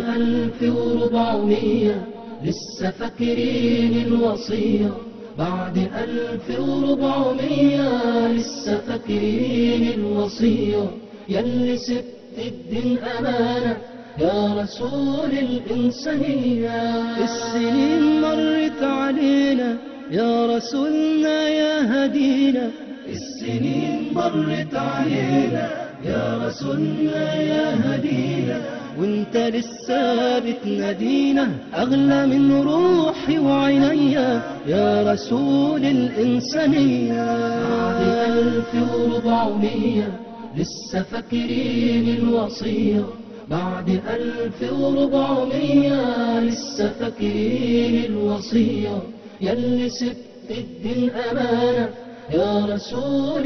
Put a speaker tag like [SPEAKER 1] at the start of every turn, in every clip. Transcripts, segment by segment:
[SPEAKER 1] ألف وربعمية لسه فاكرين الوصية بعد ألف وربعمية لسه فاكرين الوصية يلي سبت الدين أمانة يا رسول الإنسانية السنين مرت علينا يا رسولنا يا هدينا السنين مرت علينا يا رسولنا يا هدينا وانت لسه بتنادينا اغلى من روحي وعينيا يا رسول الانسانيه بعد الف وربعمية لسه فاكرين الوصيه بعد ألف وربعمية لسه فاكرين الوصية يلي سبت الدين أمانة يا رسول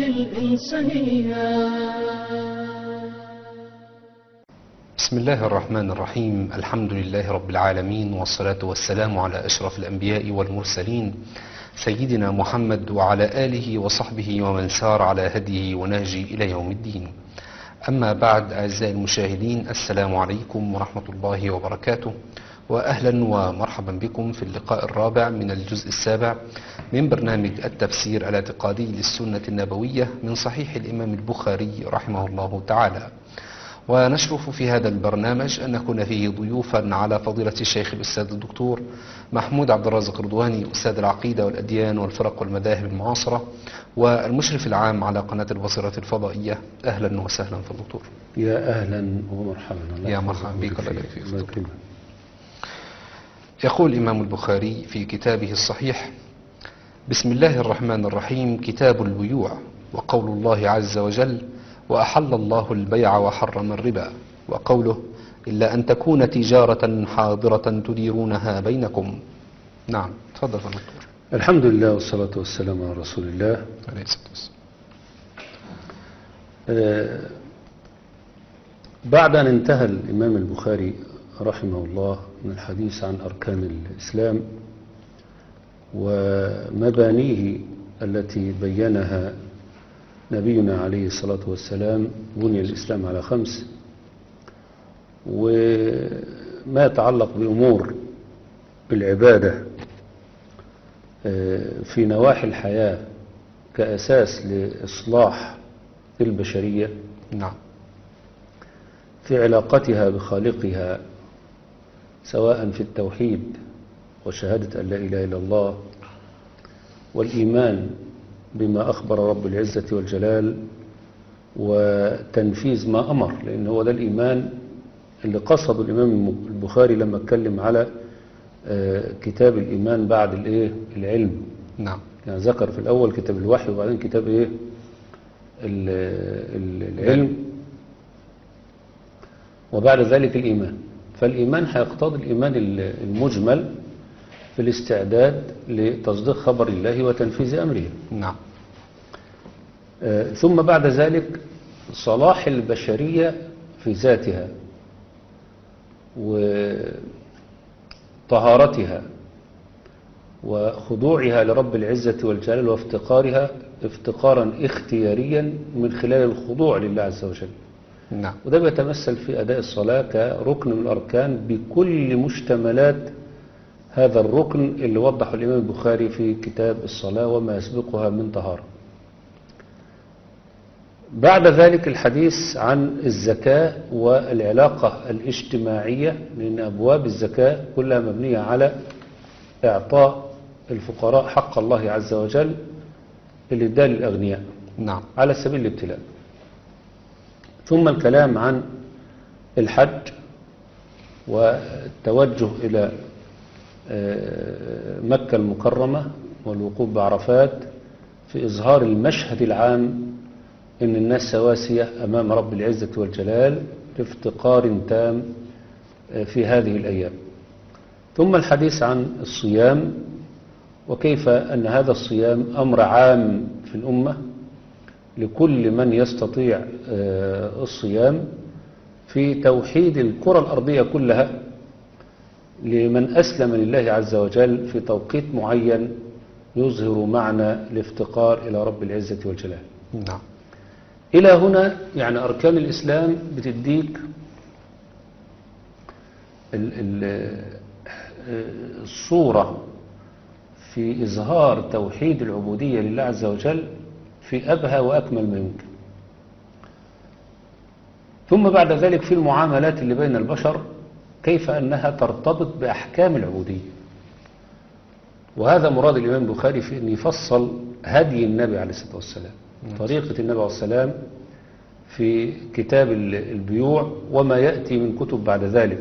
[SPEAKER 1] الإنسانية
[SPEAKER 2] بسم الله الرحمن الرحيم الحمد لله رب العالمين والصلاة والسلام على أشرف الأنبياء والمرسلين سيدنا محمد وعلى آله وصحبه ومن سار على هديه ونهجه إلى يوم الدين أما بعد أعزائي المشاهدين السلام عليكم ورحمة الله وبركاته وأهلا ومرحبا بكم في اللقاء الرابع من الجزء السابع من برنامج التفسير الاعتقادي للسنة النبوية من صحيح الإمام البخاري رحمه الله تعالى ونشرف في هذا البرنامج أن نكون فيه ضيوفا على فضيلة الشيخ الأستاذ الدكتور محمود عبد الرازق رضواني أستاذ العقيدة والأديان والفرق والمذاهب المعاصرة والمشرف العام على قناة البصيرة الفضائية أهلا وسهلا في الدكتور
[SPEAKER 3] يا اهلا ومرحبا الله
[SPEAKER 2] يا
[SPEAKER 3] يحفظك
[SPEAKER 2] مرحبا بك،
[SPEAKER 3] ويبارك
[SPEAKER 2] الله يبارك
[SPEAKER 3] فيك.
[SPEAKER 2] فيك.
[SPEAKER 3] الله يكرمك.
[SPEAKER 2] يقول الإمام البخاري في كتابه الصحيح بسم الله الرحمن الرحيم كتاب البيوع وقول الله عز وجل وأحل الله البيع وحرم الربا وقوله إلا أن تكون تجارة حاضرة تديرونها بينكم نعم تفضل يا دكتور
[SPEAKER 3] الحمد لله والصلاة والسلام على رسول الله
[SPEAKER 2] عليه الصلاة والسلام.
[SPEAKER 3] آه، بعد أن انتهى الإمام البخاري رحمه الله من الحديث عن أركان الإسلام ومبانيه التي بينها نبينا عليه الصلاة والسلام بني الإسلام على خمس وما يتعلق بأمور العبادة آه، في نواحي الحياة كأساس لإصلاح البشرية
[SPEAKER 2] نعم
[SPEAKER 3] في علاقتها بخالقها سواء في التوحيد وشهادة أن لا إله إلا الله والإيمان بما أخبر رب العزة والجلال وتنفيذ ما أمر لأن هو ده الإيمان اللي قصده الإمام البخاري لما اتكلم على آه، كتاب الإيمان بعد الإيه العلم
[SPEAKER 2] نعم
[SPEAKER 3] يعني ذكر في الأول كتاب الوحي وبعدين كتاب إيه ال- ال- العلم وبعد ذلك الإيمان فالإيمان هيقتضي الإيمان ال- المجمل في الاستعداد لتصديق خبر الله وتنفيذ أمره
[SPEAKER 2] نعم
[SPEAKER 3] آه، ثم بعد ذلك صلاح البشرية في ذاتها وطهارتها وخضوعها لرب العزة والجلال وافتقارها افتقارا اختياريا من خلال الخضوع لله عز وجل
[SPEAKER 2] نعم
[SPEAKER 3] وده بيتمثل في أداء الصلاة كركن من الأركان بكل مشتملات هذا الركن اللي وضحه الإمام البخاري في كتاب الصلاة وما يسبقها من طهارة بعد ذلك الحديث عن الزكاة والعلاقة الاجتماعية لأن أبواب الزكاة كلها مبنية على إعطاء الفقراء حق الله عز وجل اللي اداه للأغنياء
[SPEAKER 2] نعم
[SPEAKER 3] على سبيل الابتلاء ثم الكلام عن الحج والتوجه إلى آه، مكة المكرمة والوقوف بعرفات في إظهار المشهد العام إن الناس سواسية أمام رب العزة والجلال بافتقار تام آه، في هذه الأيام ثم الحديث عن الصيام وكيف أن هذا الصيام أمر عام في الأمة لكل من يستطيع آه، الصيام في توحيد الكرة الأرضية كلها لمن أسلم لله عز وجل في توقيت معين يظهر معنى الافتقار إلى رب العزة والجلال
[SPEAKER 2] نعم
[SPEAKER 3] إلى هنا يعني أركان الإسلام بتديك ال- ال- آه، الصورة في إظهار توحيد العبودية لله عز وجل في أبهى وأكمل ما يمكن ثم بعد ذلك في المعاملات اللي بين البشر كيف أنها ترتبط بأحكام العبودية وهذا مراد الإمام البخاري في أن يفصل هدي النبي عليه الصلاة والسلام طريقة النبي عليه السلام في كتاب ال- البيوع وما يأتي من كتب بعد ذلك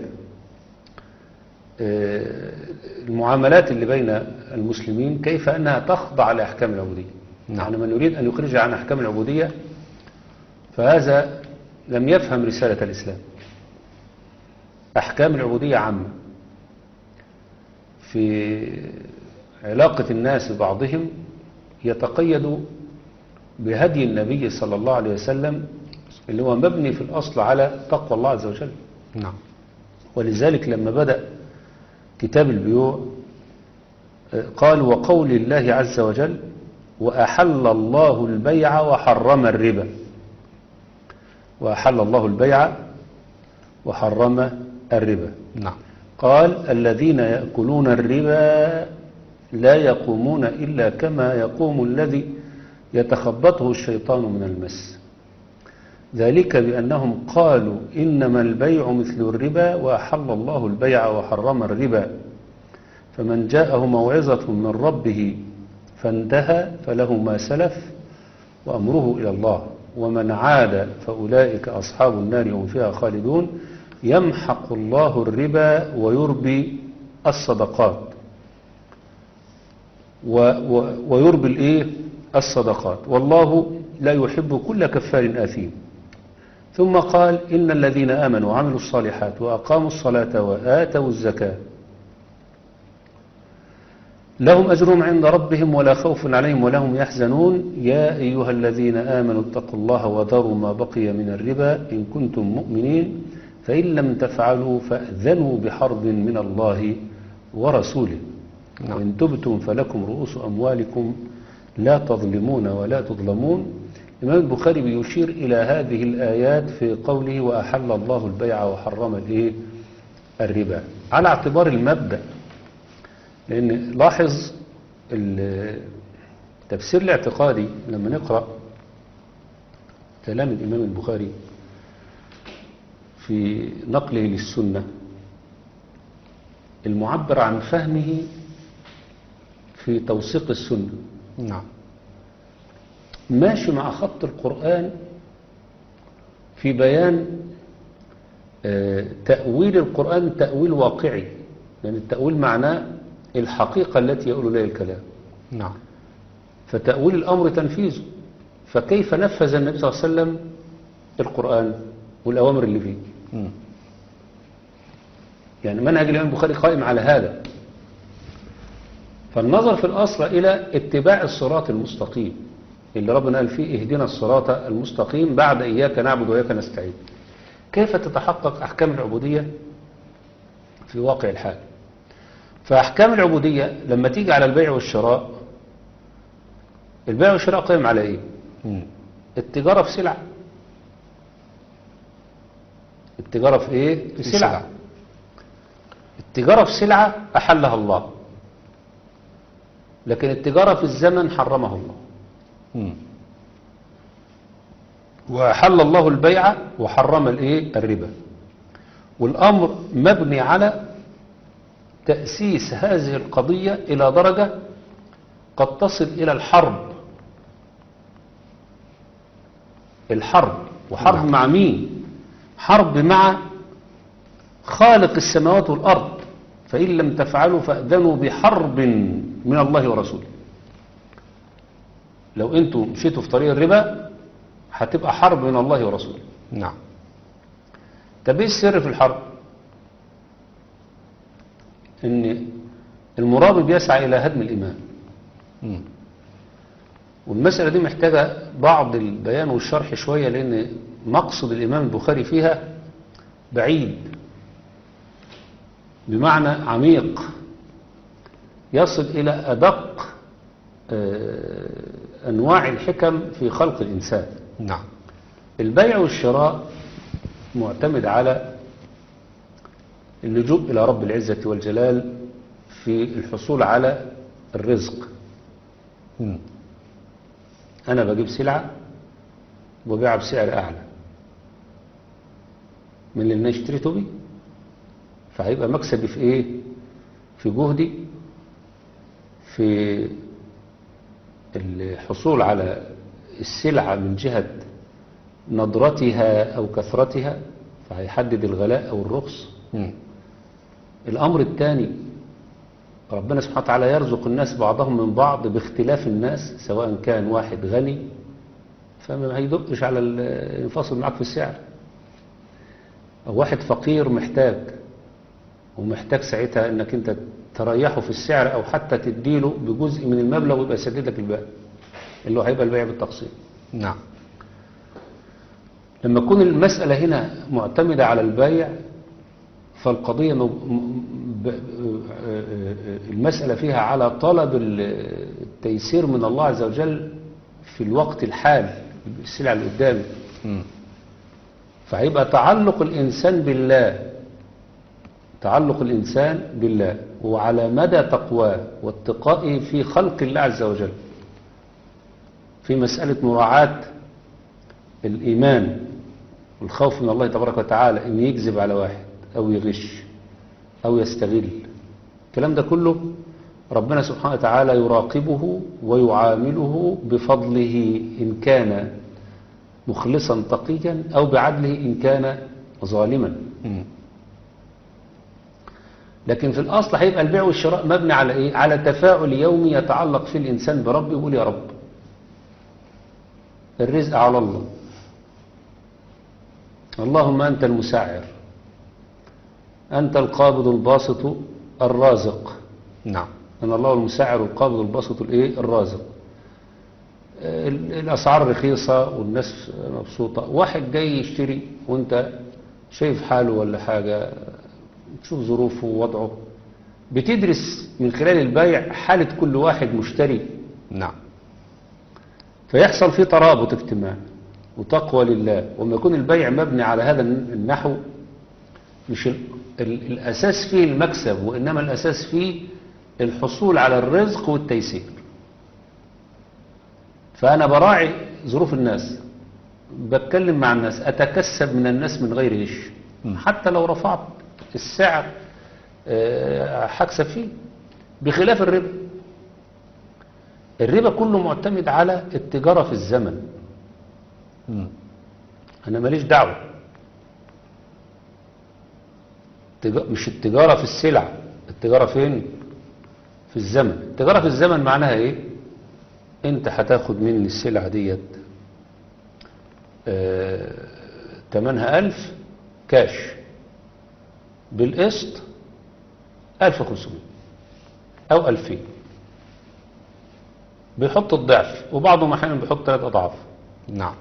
[SPEAKER 3] آه، المعاملات اللي بين المسلمين كيف أنها تخضع لأحكام العبودية
[SPEAKER 2] نعم.
[SPEAKER 3] يعني من يريد أن يخرج عن أحكام العبودية فهذا لم يفهم رسالة الإسلام أحكام العبودية عامة في علاقة الناس ببعضهم يتقيد بهدي النبي صلى الله عليه وسلم اللي هو مبني في الأصل على تقوى الله عز وجل
[SPEAKER 2] نعم
[SPEAKER 3] ولذلك لما بدأ كتاب البيوع آه، قال وقول الله عز وجل وأحل الله البيع وحرم الربا وأحل الله البيع وحرم الربا
[SPEAKER 2] نعم
[SPEAKER 3] قال الذين يأكلون الربا لا يقومون إلا كما يقوم الذي يتخبطه الشيطان من المس ذلك بأنهم قالوا إنما البيع مثل الربا وأحل الله البيع وحرم الربا فمن جاءه موعظة من ربه فانتهى فله ما سلف وأمره إلى الله ومن عاد فأولئك أصحاب النار هم فيها خالدون يمحق الله الربا ويربي الصدقات و و ويربي الايه الصدقات والله لا يحب كل كفار آثيم ثم قال إن الذين آمنوا وعملوا الصالحات وأقاموا الصلاة وآتوا الزكاة لهم أجرهم عند ربهم ولا خوف عليهم ولا هم يحزنون يا أيها الذين آمنوا اتقوا الله وذروا ما بقي من الربا إن كنتم مؤمنين فإن لم تفعلوا فأذنوا بحرب من الله ورسوله
[SPEAKER 2] نعم.
[SPEAKER 3] وإن تبتم فلكم رؤوس أموالكم لا تظلمون ولا تظلمون الإمام البخاري بيشير إلى هذه الآيات في قوله وأحل الله البيع وحرم الإيه؟ الربا على اعتبار المبدأ لأن لاحظ التفسير الاعتقادي لما نقرأ كلام الإمام البخاري في نقله للسنة المعبر عن فهمه في توثيق السنة
[SPEAKER 2] نعم
[SPEAKER 3] ماشي مع خط القرآن في بيان آه، تأويل القرآن تأويل واقعي لأن التأويل معناه الحقيقة التي يقول إليها الكلام
[SPEAKER 2] نعم
[SPEAKER 3] فتأويل الأمر تنفيذه فكيف نفذ النبي صلى الله عليه وسلم القرآن والأوامر اللي فيه
[SPEAKER 2] مم.
[SPEAKER 3] يعني منهج الإمام البخاري قائم على هذا فالنظر في الأصل إلى اتباع الصراط المستقيم اللي ربنا قال فيه اهدنا الصراط المستقيم بعد إياك نعبد وإياك نستعين كيف تتحقق أحكام العبودية في واقع الحال فأحكام العبودية لما تيجي على البيع والشراء البيع والشراء قائم على إيه
[SPEAKER 2] مم.
[SPEAKER 3] التجارة في سلع التجارة في إيه في
[SPEAKER 2] في
[SPEAKER 3] سلع
[SPEAKER 2] سلع.
[SPEAKER 3] التجارة في سلعة أحلها الله لكن التجارة في الزمن حرمه الله
[SPEAKER 2] مم.
[SPEAKER 3] وأحل الله البيع وحرم الايه الربا والأمر مبني على تأسيس هذه القضية إلى درجة قد تصل إلى الحرب الحرب وحرب
[SPEAKER 2] نعم.
[SPEAKER 3] مع مين حرب مع خالق السماوات والأرض فإن لم تفعلوا فأذنوا بحرب من الله ورسوله لو انتوا مشيتوا في طريق الربا هتبقى حرب من الله ورسوله
[SPEAKER 2] نعم
[SPEAKER 3] طب ايه السر في الحرب ان المرابي بيسعى الى هدم الايمان
[SPEAKER 2] مم.
[SPEAKER 3] والمسألة دي محتاجة بعض البيان والشرح شوية لأن مقصد الإمام البخاري فيها بعيد بمعنى عميق يصل إلى أدق آه، أنواع الحكم في خلق الإنسان اللجوء إلى رب العزة والجلال في الحصول على الرزق
[SPEAKER 2] مم.
[SPEAKER 3] أنا بجيب سلعة وبيعها بسعر أعلى من اللي أنا اشتريته بيه فهيبقى مكسبي في إيه؟ في جهدي في الحصول على السلعة من جهة ندرتها أو كثرتها فهيحدد الغلاء أو الرخص
[SPEAKER 2] مم.
[SPEAKER 3] الأمر الثاني ربنا سبحانه وتعالى يرزق الناس بعضهم من بعض باختلاف الناس سواء كان واحد غني فما هيدقش على ال- ينفصل معاك في السعر أو واحد فقير محتاج ومحتاج ساعتها انك انت تريحه في السعر او حتى تديله بجزء من المبلغ ويبقى يسدد لك الباقي اللي هو هيبقى البيع بالتقسيط
[SPEAKER 2] نعم
[SPEAKER 3] لما تكون المسألة هنا معتمدة على البيع فالقضية مو- م- ب- المسألة فيها على طلب التيسير من الله عز وجل في الوقت الحال السلعة اللي قدامي
[SPEAKER 2] مم.
[SPEAKER 3] فهيبقى تعلق الإنسان بالله تعلق الإنسان بالله وعلى مدى تقواه واتقائه في خلق الله عز وجل في مسألة مراعاة الإيمان والخوف من الله تبارك وتعالى إن يكذب على واحد أو يغش أو يستغل الكلام ده كله ربنا سبحانه وتعالى يراقبه ويعامله بفضله إن كان مخلصا تقيا أو بعدله إن كان ظالما
[SPEAKER 2] مم.
[SPEAKER 3] لكن في الأصل هيبقى البيع والشراء مبني على إيه؟ على تفاعل يومي يتعلق فيه الإنسان بربه يقول يا رب الرزق على الله اللهم أنت المسعر أنت القابض الباسط الرازق
[SPEAKER 2] نعم
[SPEAKER 3] أن الله المسعر القابض الباسط الإيه؟ الرازق ال- الأسعار رخيصة والناس مبسوطة واحد جاي يشتري وانت شايف حاله ولا حاجة تشوف ظروفه ووضعه بتدرس من خلال البيع حالة كل واحد مشتري
[SPEAKER 2] نعم
[SPEAKER 3] فيحصل فيه ترابط اجتماعي وتقوى لله وما يكون البيع مبني على هذا النحو مش ال ال الأساس فيه المكسب وإنما الأساس فيه الحصول على الرزق والتيسير فأنا براعي ظروف الناس بتكلم مع الناس أتكسب من الناس من غير إيش حتى لو رفعت السعر آه، هكسب فيه بخلاف الربا الربا كله معتمد على التجارة في الزمن
[SPEAKER 2] مم.
[SPEAKER 3] أنا ماليش دعوة تج- مش التجارة في السلع التجارة فين في الزمن التجارة في الزمن معناها ايه انت هتاخد مني السلعة ديت آه، تمنها ألف كاش بالقسط ألف وخمسمائة أو ألفين بيحط الضعف وبعضهم أحيانا بيحط ثلاث أضعاف
[SPEAKER 2] نعم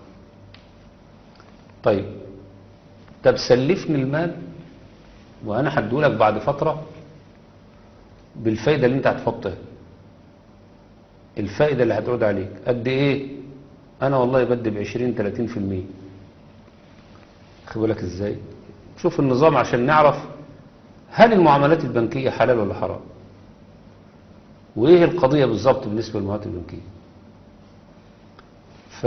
[SPEAKER 3] طيب طب سلفني المال وانا هديهولك بعد فتره بالفايده اللي انت هتحطها الفائده اللي هتعود عليك قد ايه انا والله بدي ب 20 30% خد بالك ازاي شوف النظام عشان نعرف هل المعاملات البنكيه حلال ولا حرام وايه القضيه بالظبط بالنسبه للمعاملات البنكيه ف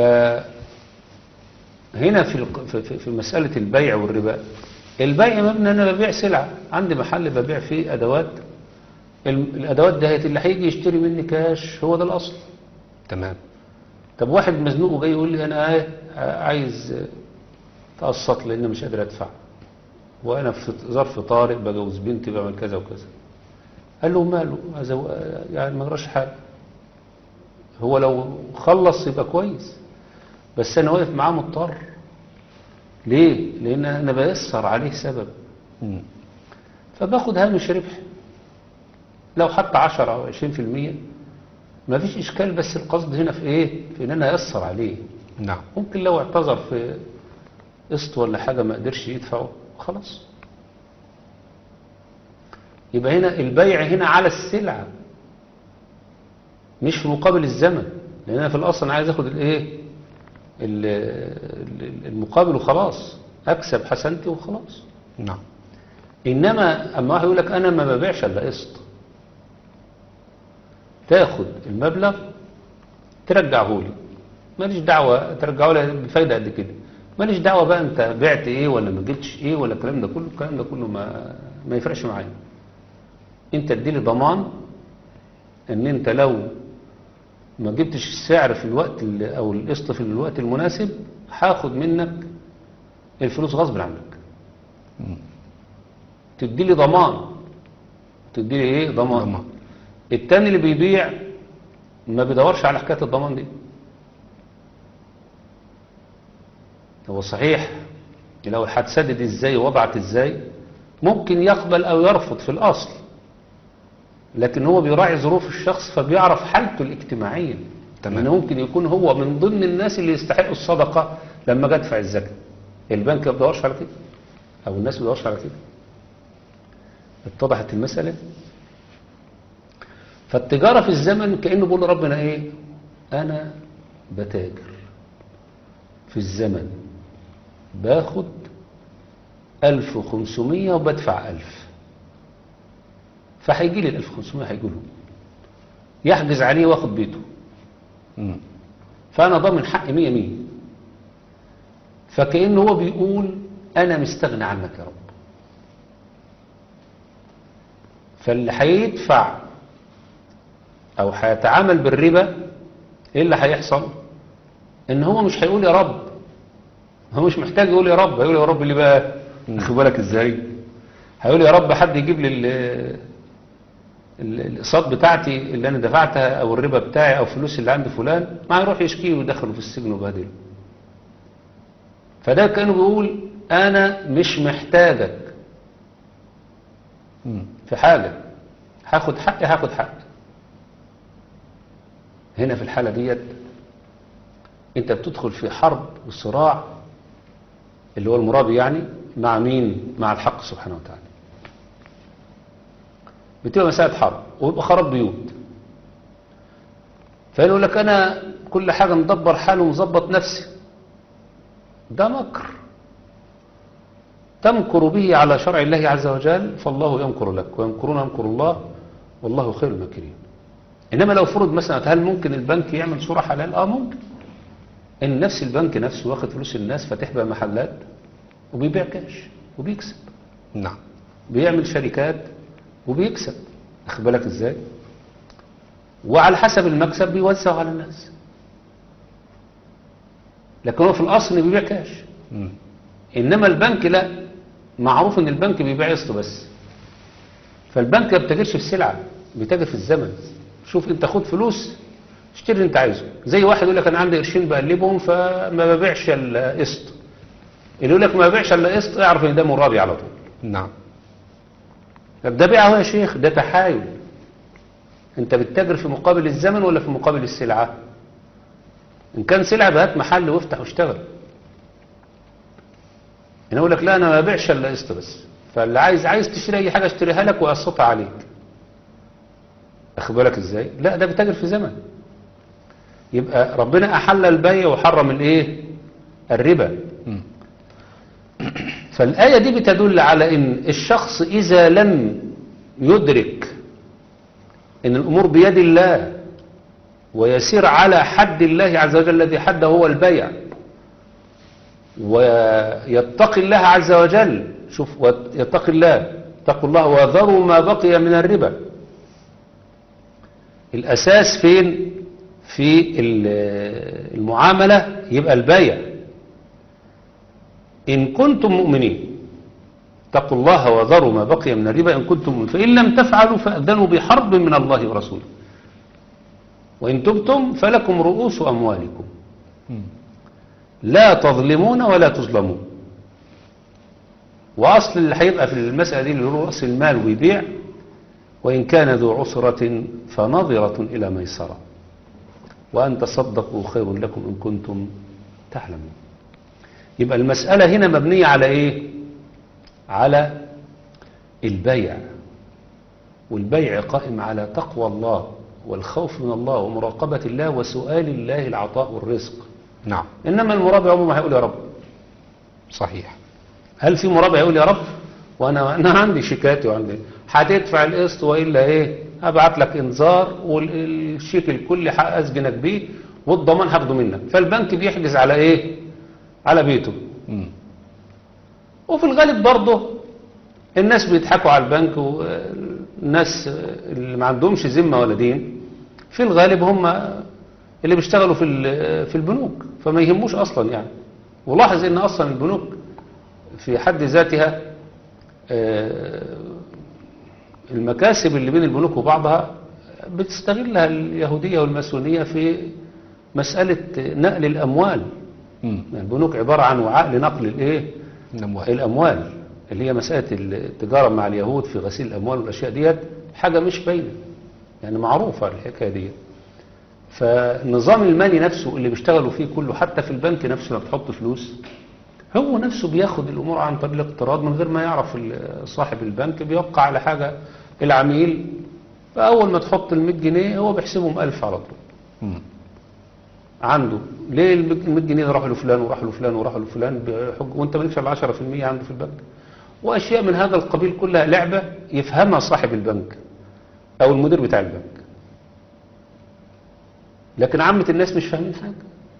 [SPEAKER 3] هنا في الق- في- في- في مسألة البيع والربا البيع مبني أنا ببيع سلعة عندي محل ببيع فيه أدوات الم- الأدوات دهيت اللي هيجي يشتري مني كاش هو ده الأصل
[SPEAKER 2] تمام
[SPEAKER 3] طب واحد مزنوق وجاي يقول لي أنا إيه عايز آه، تقسط لأن مش قادر أدفع وأنا في ظرف طارئ بجوز بنتي بعمل كذا وكذا قال له ماله أزو- يعني ما جراش حاجة هو لو خلص يبقى كويس بس انا واقف معاه مضطر ليه لان انا بيسر عليه سبب
[SPEAKER 2] مم.
[SPEAKER 3] فباخد هامش ربح لو حتى 10 او 20% ما فيش اشكال بس القصد هنا في ايه في ان انا ايسر عليه
[SPEAKER 2] نعم
[SPEAKER 3] ممكن لو اعتذر في قسط ولا حاجه ما قدرش يدفعه خلاص يبقى هنا البيع هنا على السلعه مش في مقابل الزمن لان انا في الاصل أنا عايز اخد الايه ال- ال- المقابل وخلاص اكسب حسنتي وخلاص
[SPEAKER 2] نعم
[SPEAKER 3] انما اما واحد يقول لك انا ما ببيعش الا قسط تاخد المبلغ ترجعه لي ماليش دعوه ترجعه لي بفايده قد كده ماليش دعوه بقى انت بعت ايه ولا ما جبتش ايه ولا الكلام ده كله الكلام ده كله ما ما يفرقش معايا انت اديلي ضمان ان انت لو ما جبتش السعر في الوقت ال- او القسط في الوقت المناسب هاخد منك الفلوس غصب عنك تدي لي ضمان تدي لي ايه ضمان
[SPEAKER 2] ضمان.
[SPEAKER 3] التاني اللي بيبيع ما بيدورش على حكايه الضمان دي هو صحيح لو هتسدد ازاي وضعت ازاي ممكن يقبل او يرفض في الاصل لكن هو بيراعي ظروف الشخص فبيعرف حالته الاجتماعيه
[SPEAKER 2] تمام.
[SPEAKER 3] ان ممكن يكون هو من ضمن الناس اللي يستحقوا الصدقه لما جت تدفع الزكاه البنك ما بيدورش على كده او الناس ما بيدورش على كده اتضحت المساله فالتجاره في الزمن كانه بيقول لربنا ايه انا بتاجر في الزمن باخد 1500 وبدفع 1000 فهيجي لي ال 1500 هيجي له يحجز عليه واخد بيته
[SPEAKER 2] مم.
[SPEAKER 3] فانا ضامن حقي 100 100 فكأنه هو بيقول انا مستغني عنك يا رب فاللي هيدفع او هيتعامل بالربا ايه اللي هيحصل ان هو مش هيقول يا رب هو مش محتاج يقول يا رب هيقول يا رب اللي بقى خد بالك ازاي هيقول يا رب حد يجيب لي ال- ال- الاقساط بتاعتي اللي انا دفعتها او الربا بتاعي او فلوس اللي عند فلان ما يروح يشكيه ويدخله في السجن وبهدله فده كانه بيقول انا مش محتاجك
[SPEAKER 2] مم.
[SPEAKER 3] في حاجة هاخد حقي هاخد حقي هنا في الحالة ديت انت بتدخل في حرب وصراع اللي هو المرابي يعني مع مين مع الحق سبحانه وتعالى بتبقى مسألة حرب ويبقى خراب بيوت فيقول لك انا كل حاجة مدبر حالي ومظبط نفسي ده مكر تمكر به على شرع الله عز وجل فالله يمكر لك ويمكرون يمكر الله والله خير الماكرين انما لو فرض مثلا هل ممكن البنك يعمل صورة حلال اه ممكن ان نفس البنك نفسه واخد فلوس الناس فاتح بقى محلات وبيبيع كاش وبيكسب
[SPEAKER 2] نعم
[SPEAKER 3] بيعمل شركات وبيكسب اخد بالك ازاي وعلى حسب المكسب بيوزع على الناس لكن هو في الاصل بيبيع كاش
[SPEAKER 2] مم.
[SPEAKER 3] انما البنك لا معروف ان البنك بيبيع قسط بس فالبنك ما بيتاجرش في السلعه بيتاجر في الزمن شوف انت خد فلوس اشتري اللي انت عايزه زي واحد يقول لك انا عندي قرشين بقلبهم فما ببيعش القسط اللي يقول لك ما ببيعش الا قسط اعرف ان ده مرابي على طول
[SPEAKER 2] نعم
[SPEAKER 3] طب ده بيع اهو يا شيخ ده تحايل انت بتتاجر في مقابل الزمن ولا في مقابل السلعه ان كان سلعه بهات محل وافتح واشتغل انا اقول لك لا انا ما ببيعش الا قسط بس فاللي عايز عايز تشتري اي حاجه اشتريها لك واقسطها عليك اخد بالك ازاي لا ده بتاجر في زمن يبقى ربنا احل البيع وحرم الايه الربا
[SPEAKER 2] مم.
[SPEAKER 3] فالآية دي بتدل على ان الشخص اذا لم يدرك ان الامور بيد الله ويسير على حد الله عز وجل الذي حده هو البيع ويتقي الله عز وجل شوف يتقي الله اتقوا الله وذروا ما بقي من الربا الأساس فين في ال- المعاملة يبقى البيع إن كنتم مؤمنين اتقوا الله وذروا ما بقي من الربا إن كنتم مؤمنين فإن لم تفعلوا فأذنوا بحرب من الله ورسوله وإن تبتم فلكم رؤوس أموالكم
[SPEAKER 2] مم.
[SPEAKER 3] لا تظلمون ولا تظلمون وأصل اللي هيبقى في المسألة دي اللي هو رأس المال ويبيع وإن كان ذو عسرة فنظرة إلى ميسرة وأن تصدقوا خير لكم إن كنتم تعلمون يبقى المسألة هنا مبنية على إيه على البيع والبيع قائم على تقوى الله والخوف من الله ومراقبة الله وسؤال الله العطاء والرزق
[SPEAKER 2] نعم
[SPEAKER 3] إنما المرابع عمره ما هيقول يا رب
[SPEAKER 2] صحيح
[SPEAKER 3] هل في مرابع يقول يا رب وانا انا عندي شيكاتي وعندي هتدفع القسط والا ايه ابعت لك انذار والشيك الكلي اسجنك بيه والضمان هاخده منك فالبنك بيحجز على ايه على بيته
[SPEAKER 2] مم.
[SPEAKER 3] وفي الغالب برضه الناس بيضحكوا على البنك والناس اللي ما عندهمش ذمه ولا دين في الغالب هم اللي بيشتغلوا في ال- في البنوك فما يهموش اصلا يعني ولاحظ ان اصلا البنوك في حد ذاتها آه، المكاسب اللي بين البنوك وبعضها بتستغلها اليهودية والماسونية في مسألة نقل الأموال
[SPEAKER 2] مم.
[SPEAKER 3] يعني البنوك عبارة عن وعاء لنقل الايه
[SPEAKER 2] الأموال
[SPEAKER 3] الأموال اللي هي مسألة التجارة مع اليهود في غسيل الأموال والأشياء ديت حاجة مش باينة يعني معروفة الحكاية ديت فالنظام المالي نفسه اللي بيشتغلوا فيه كله حتى في البنك نفسه لما بتحط فلوس هو نفسه بياخد الأمور عن طريق الاقتراض من غير ما يعرف ال- صاحب البنك بيوقع على حاجة العميل فأول ما تحط ال 100 جنيه هو بيحسبهم 1000 على طول
[SPEAKER 2] مم.
[SPEAKER 3] عنده ليه ال 100 جنيه ده راحوا لفلان وراحوا لفلان وراحوا لفلان بحج وانت مالكش الا 10% عنده في البنك واشياء من هذا القبيل كلها لعبه يفهمها صاحب البنك او المدير بتاع البنك لكن عامه الناس مش فاهمين حاجه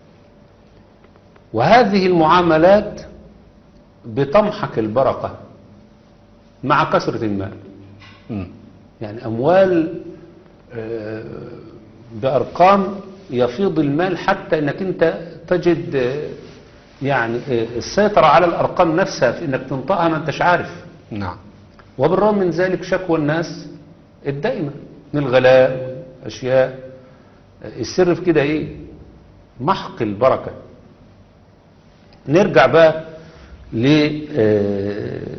[SPEAKER 3] وهذه المعاملات بتمحق البركه مع كثره المال
[SPEAKER 2] مم.
[SPEAKER 3] يعني أموال آه، بأرقام يفيض المال حتى أنك أنت تجد آه، يعني آه، السيطرة على الأرقام نفسها في أنك تنطقها ما أنتش عارف
[SPEAKER 2] نعم
[SPEAKER 3] وبالرغم من ذلك شكوى الناس الدائمة من الغلاء والأشياء آه، السر في كده إيه محق البركة نرجع بقى ل آه،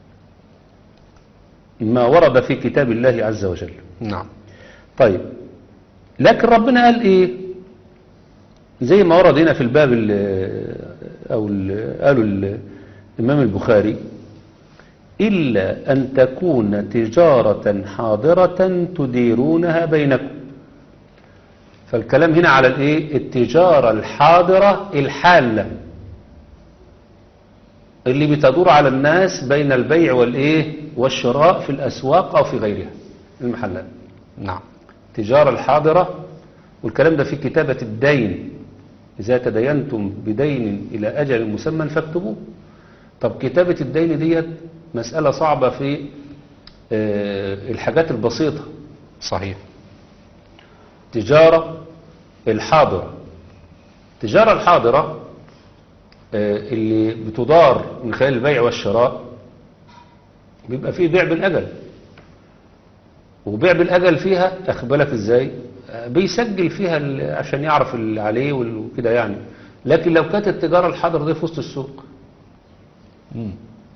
[SPEAKER 3] ما ورد في كتاب الله عز وجل
[SPEAKER 2] نعم
[SPEAKER 3] طيب لكن ربنا قال ايه زي ما ورد هنا في الباب ال او ال قالوا ال- الامام البخاري الا ان تكون تجارة حاضرة تديرونها بينكم فالكلام هنا على الايه التجارة الحاضرة الحالة اللي بتدور على الناس بين البيع والايه والشراء في الاسواق او في غيرها المحلات
[SPEAKER 2] نعم
[SPEAKER 3] التجارة الحاضرة والكلام ده في كتابة الدين إذا تدينتم بدين إلى أجل مسمى فاكتبوه طب كتابة الدين ديت مسألة صعبة في آه، الحاجات البسيطة
[SPEAKER 2] صحيح
[SPEAKER 3] تجارة الحاضرة التجارة الحاضرة آه، اللي بتدار من خلال البيع والشراء بيبقى فيه بيع بالأجل وبيع بالأجل فيها أخبالك إزاي آه، بيسجل فيها ال- عشان يعرف اللي عليه وال- وكده يعني لكن لو كانت التجارة الحاضرة دي في وسط السوق
[SPEAKER 2] مم.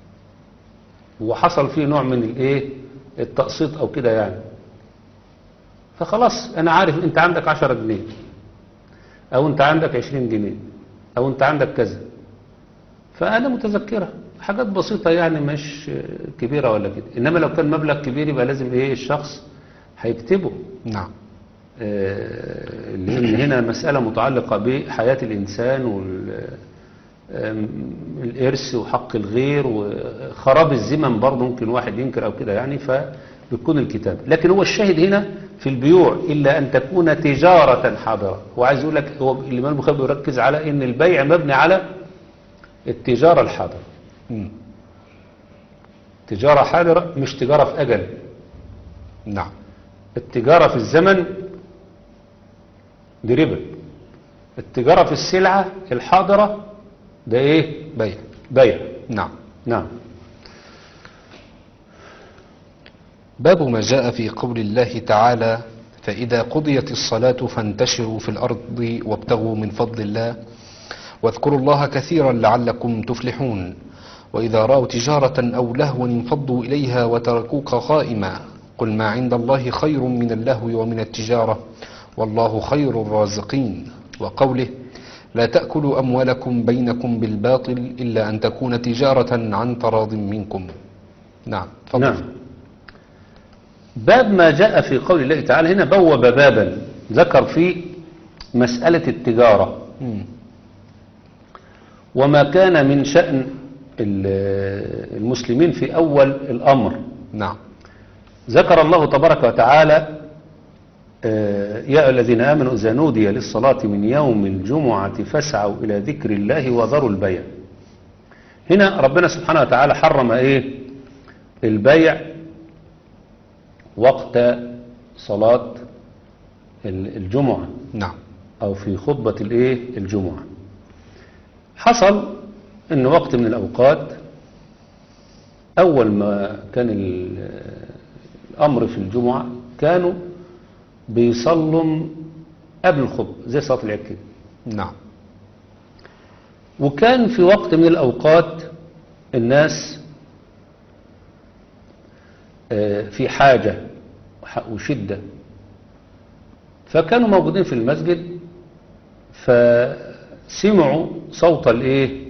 [SPEAKER 3] وحصل فيه نوع من الايه التقسيط او كده يعني فخلاص انا عارف انت عندك 10 جنيه او انت عندك 20 جنيه او انت عندك كذا فانا متذكرها حاجات بسيطة يعني مش كبيرة ولا كده انما لو كان مبلغ كبير يبقى لازم ايه الشخص هيكتبه
[SPEAKER 2] نعم
[SPEAKER 3] آه، لأن هنا مسألة متعلقة بحياة الإنسان والإرث وحق الغير وخراب الزمن برضه ممكن واحد ينكر أو كده يعني فبتكون الكتاب لكن هو الشاهد هنا في البيوع إلا أن تكون تجارة حاضرة هو عايز يقول لك هو الإمام البخاري بيركز على أن البيع مبني على التجارة الحاضرة
[SPEAKER 2] مم.
[SPEAKER 3] تجارة حاضرة مش تجارة في أجل
[SPEAKER 2] نعم
[SPEAKER 3] التجارة في الزمن دي ربا التجارة في السلعة الحاضرة ده ايه
[SPEAKER 2] بيع
[SPEAKER 3] بيع
[SPEAKER 2] نعم
[SPEAKER 3] نعم
[SPEAKER 2] باب ما جاء في قول الله تعالى فإذا قضيت الصلاة فانتشروا في الأرض وابتغوا من فضل الله واذكروا الله كثيرا لعلكم تفلحون وإذا رأوا تجارة أو لهوا انفضوا إليها وتركوك قائما قل ما عند الله خير من اللهو ومن التجارة والله خير الرازقين وقوله لا تأكلوا أموالكم بينكم بالباطل إلا أن تكون تجارة عن تراض منكم نعم تفضل.
[SPEAKER 3] نعم باب ما جاء في قول الله تعالى هنا بوب بابا ذكر فيه مسألة التجارة
[SPEAKER 2] مم.
[SPEAKER 3] وما كان من شأن ال- المسلمين في أول الأمر
[SPEAKER 2] نعم
[SPEAKER 3] ذكر الله تبارك وتعالى آه، يا أيها الذين آمنوا إذا نودي للصلاة من يوم الجمعة فاسعوا إلى ذكر الله وذروا البيع هنا ربنا سبحانه وتعالى حرم إيه البيع وقت صلاة ال- الجمعة
[SPEAKER 2] نعم
[SPEAKER 3] أو في خطبة الإيه الجمعة حصل إن وقت من الأوقات أول ما كان ال- الأمر في الجمعة كانوا بيصلوا قبل الخطبة زي صلاة العيد كده
[SPEAKER 2] نعم
[SPEAKER 3] وكان في وقت من الأوقات الناس آه، في حاجة وح- وشدة فكانوا موجودين في المسجد فسمعوا صوت الايه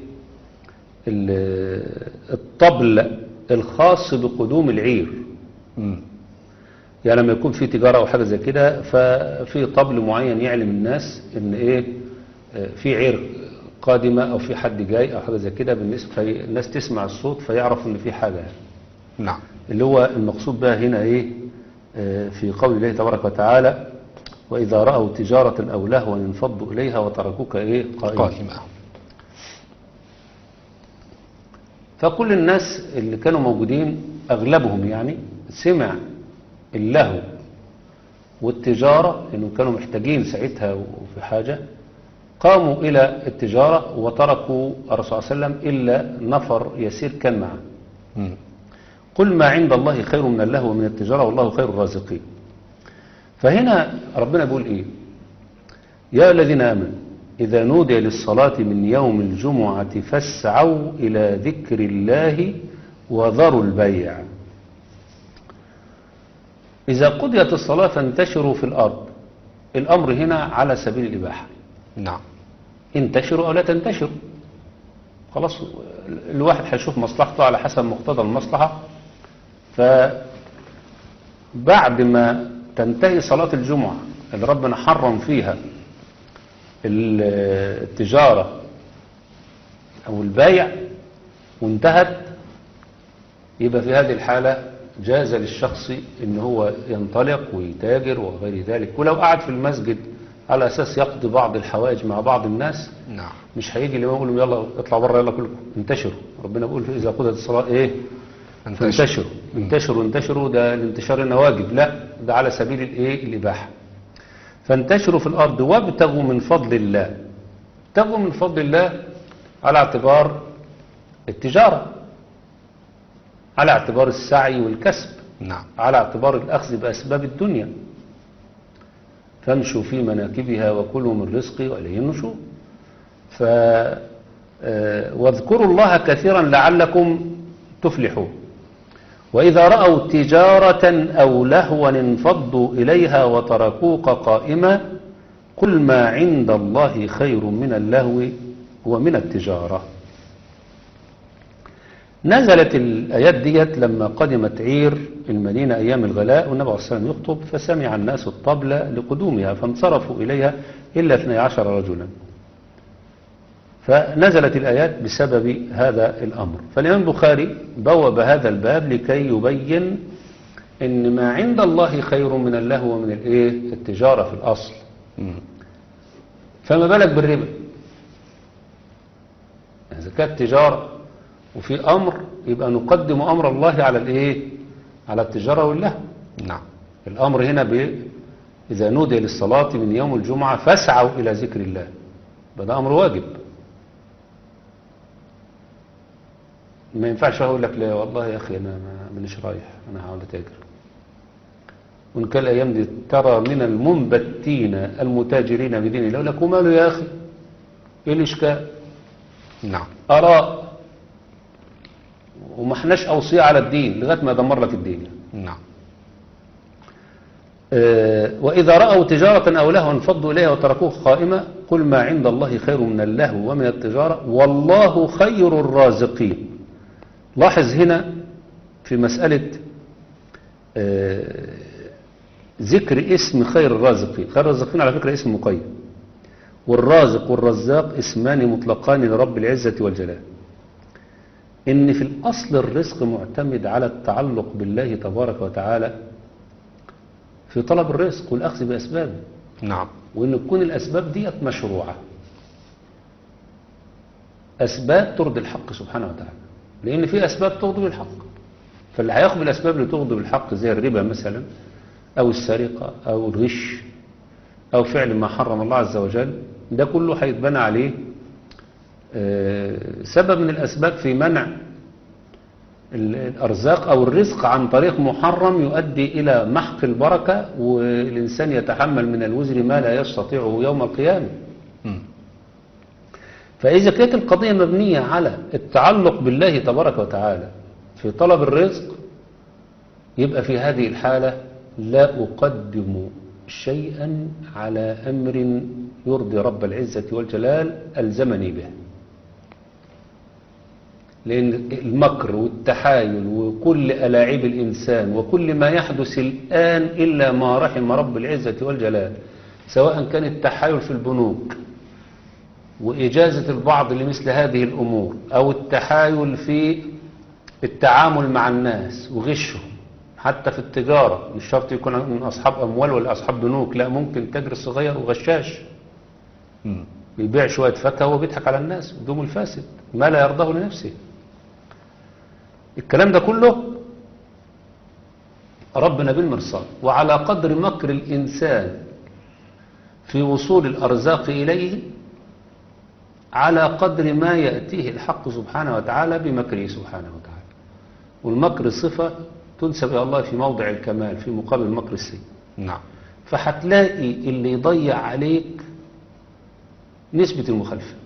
[SPEAKER 3] ال- الطبل الخاص بقدوم العير
[SPEAKER 2] مم.
[SPEAKER 3] يعني لما يكون في تجارة أو حاجة زي كده ففي طبل معين يعلم الناس إن إيه آه، في عير قادمة أو في حد جاي أو حاجة زي كده بالنسبة فالناس تسمع الصوت فيعرف إن في حاجة يعني.
[SPEAKER 2] نعم
[SPEAKER 3] اللي هو المقصود بقى هنا إيه آه، في قول الله تبارك وتعالى وإذا رأوا تجارة أو لهوا انفضوا إليها وتركوك إيه قائما
[SPEAKER 2] قائمة
[SPEAKER 3] فكل الناس اللي كانوا موجودين أغلبهم يعني سمع اللهو والتجارة لأنهم كانوا محتاجين ساعتها وفي حاجة قاموا إلى التجارة وتركوا الرسول صلى الله عليه وسلم إلا نفر يسير كان معه
[SPEAKER 2] مم.
[SPEAKER 3] قل ما عند الله خير من اللهو ومن التجارة والله خير الرازقين فهنا ربنا بيقول إيه يا الذين آمنوا إذا نودي للصلاة من يوم الجمعة فاسعوا إلى ذكر الله وذروا البيع إذا قضيت الصلاة فانتشروا في الأرض الأمر هنا على سبيل الإباحة
[SPEAKER 2] نعم
[SPEAKER 3] انتشروا أو لا تنتشروا خلاص الواحد هيشوف مصلحته على حسب مقتضى المصلحة فبعد ما تنتهي صلاة الجمعة اللي ربنا حرم فيها ال- التجارة أو البيع وانتهت يبقى في هذه الحالة جاز للشخص ان هو ينطلق ويتاجر وغير ذلك ولو قعد في المسجد على اساس يقضي بعض الحوائج مع بعض الناس
[SPEAKER 2] نعم
[SPEAKER 3] مش هيجي الامام يقول لهم يلا اطلعوا بره يلا كلكم انتشروا ربنا بيقول اذا قضت الصلاه ايه
[SPEAKER 2] انتشر.
[SPEAKER 3] انتشروا انتشروا انتشروا ده الانتشار هنا واجب لا ده على سبيل الايه الاباحه فانتشروا في الارض وابتغوا من فضل الله ابتغوا من فضل الله على اعتبار التجاره على اعتبار السعي والكسب
[SPEAKER 2] نعم
[SPEAKER 3] على اعتبار الأخذ بأسباب الدنيا فامشوا في مناكبها وكلوا من رزقي وإليه النشور ف آه، واذكروا الله كثيرا لعلكم تفلحون وإذا رأوا تجارة أو لهوا انفضوا إليها وتركوك قائما قل ما عند الله خير من اللهو ومن التجارة نزلت الآيات ديت لما قدمت عير المدينة أيام الغلاء والنبي عليه الصلاة والسلام يخطب فسمع الناس الطبل لقدومها فانصرفوا إليها إلا 12 رجلا فنزلت الآيات بسبب هذا الأمر فالإمام البخاري بوب هذا الباب لكي يبين إن ما عند الله خير من اللهو ومن الإيه التجارة في الأصل
[SPEAKER 2] مم.
[SPEAKER 3] فما بالك بالربا إذا كانت تجارة وفي أمر يبقى نقدم أمر الله على الإيه على التجارة واللهو
[SPEAKER 2] نعم
[SPEAKER 3] الأمر هنا ب إذا نودي للصلاة من يوم الجمعة فاسعوا إلى ذكر الله ده أمر واجب ما ينفعش أقول لك لا والله يا أخي أنا ما- مانيش رايح أنا هقعد أتاجر وإن كان الأيام دي ترى من المنبتين المتاجرين بدين الله يقول لك وماله يا أخي إيه الإشكال
[SPEAKER 2] نعم
[SPEAKER 3] آراء وما احناش أوصية على الدين لغاية ما يدمر لك الدين
[SPEAKER 2] نعم
[SPEAKER 3] آه، وإذا رأوا تجارة أو لهوا انفضوا إليها وتركوه قائمة قل ما عند الله خير من اللهو ومن التجارة والله خير الرازقين لاحظ هنا في مسألة آه، ذكر اسم خير الرازقين خير الرازقين على فكرة اسم مقيد والرازق والرزاق اسمان مطلقان لرب العزة والجلال ان في الاصل الرزق معتمد على التعلق بالله تبارك وتعالى في طلب الرزق والاخذ باسبابه
[SPEAKER 2] نعم
[SPEAKER 3] وان تكون الاسباب ديت مشروعه اسباب ترضي الحق سبحانه وتعالى لان في اسباب تغضب الحق فاللي هياخد بالاسباب اللي تغضب الحق زي الربا مثلا او السرقه او الغش او فعل ما حرم الله عز وجل ده كله هيتبنى عليه آه، سبب من الاسباب في منع ال- الارزاق او الرزق عن طريق محرم يؤدي الى محق البركه والانسان يتحمل من الوزر ما لا يستطيعه يوم القيامه
[SPEAKER 2] مم.
[SPEAKER 3] فإذا كانت القضية مبنية على التعلق بالله تبارك وتعالى في طلب الرزق يبقى في هذه الحالة لا أقدم شيئا على أمر يرضي رب العزة والجلال ألزمني به لأن المكر والتحايل وكل ألاعيب الإنسان وكل ما يحدث الآن إلا ما رحم رب العزة والجلال سواء كان التحايل في البنوك وإجازة البعض لمثل هذه الأمور أو التحايل في التعامل مع الناس وغشهم حتى في التجارة مش شرط يكون من أصحاب أموال ولا أصحاب بنوك لا ممكن تاجر صغير وغشاش
[SPEAKER 2] مم.
[SPEAKER 3] بيبيع شوية فاكهة وبيضحك على الناس بدون الفاسد ما لا يرضاه لنفسه الكلام ده كله ربنا بالمرصاد وعلى قدر مكر الإنسان في وصول الأرزاق إليه على قدر ما يأتيه الحق سبحانه وتعالى بمكره سبحانه وتعالى والمكر صفة تنسب إلى الله في موضع الكمال في مقابل مكر السيء
[SPEAKER 2] نعم
[SPEAKER 3] فهتلاقي اللي يضيع عليك نسبة المخالفة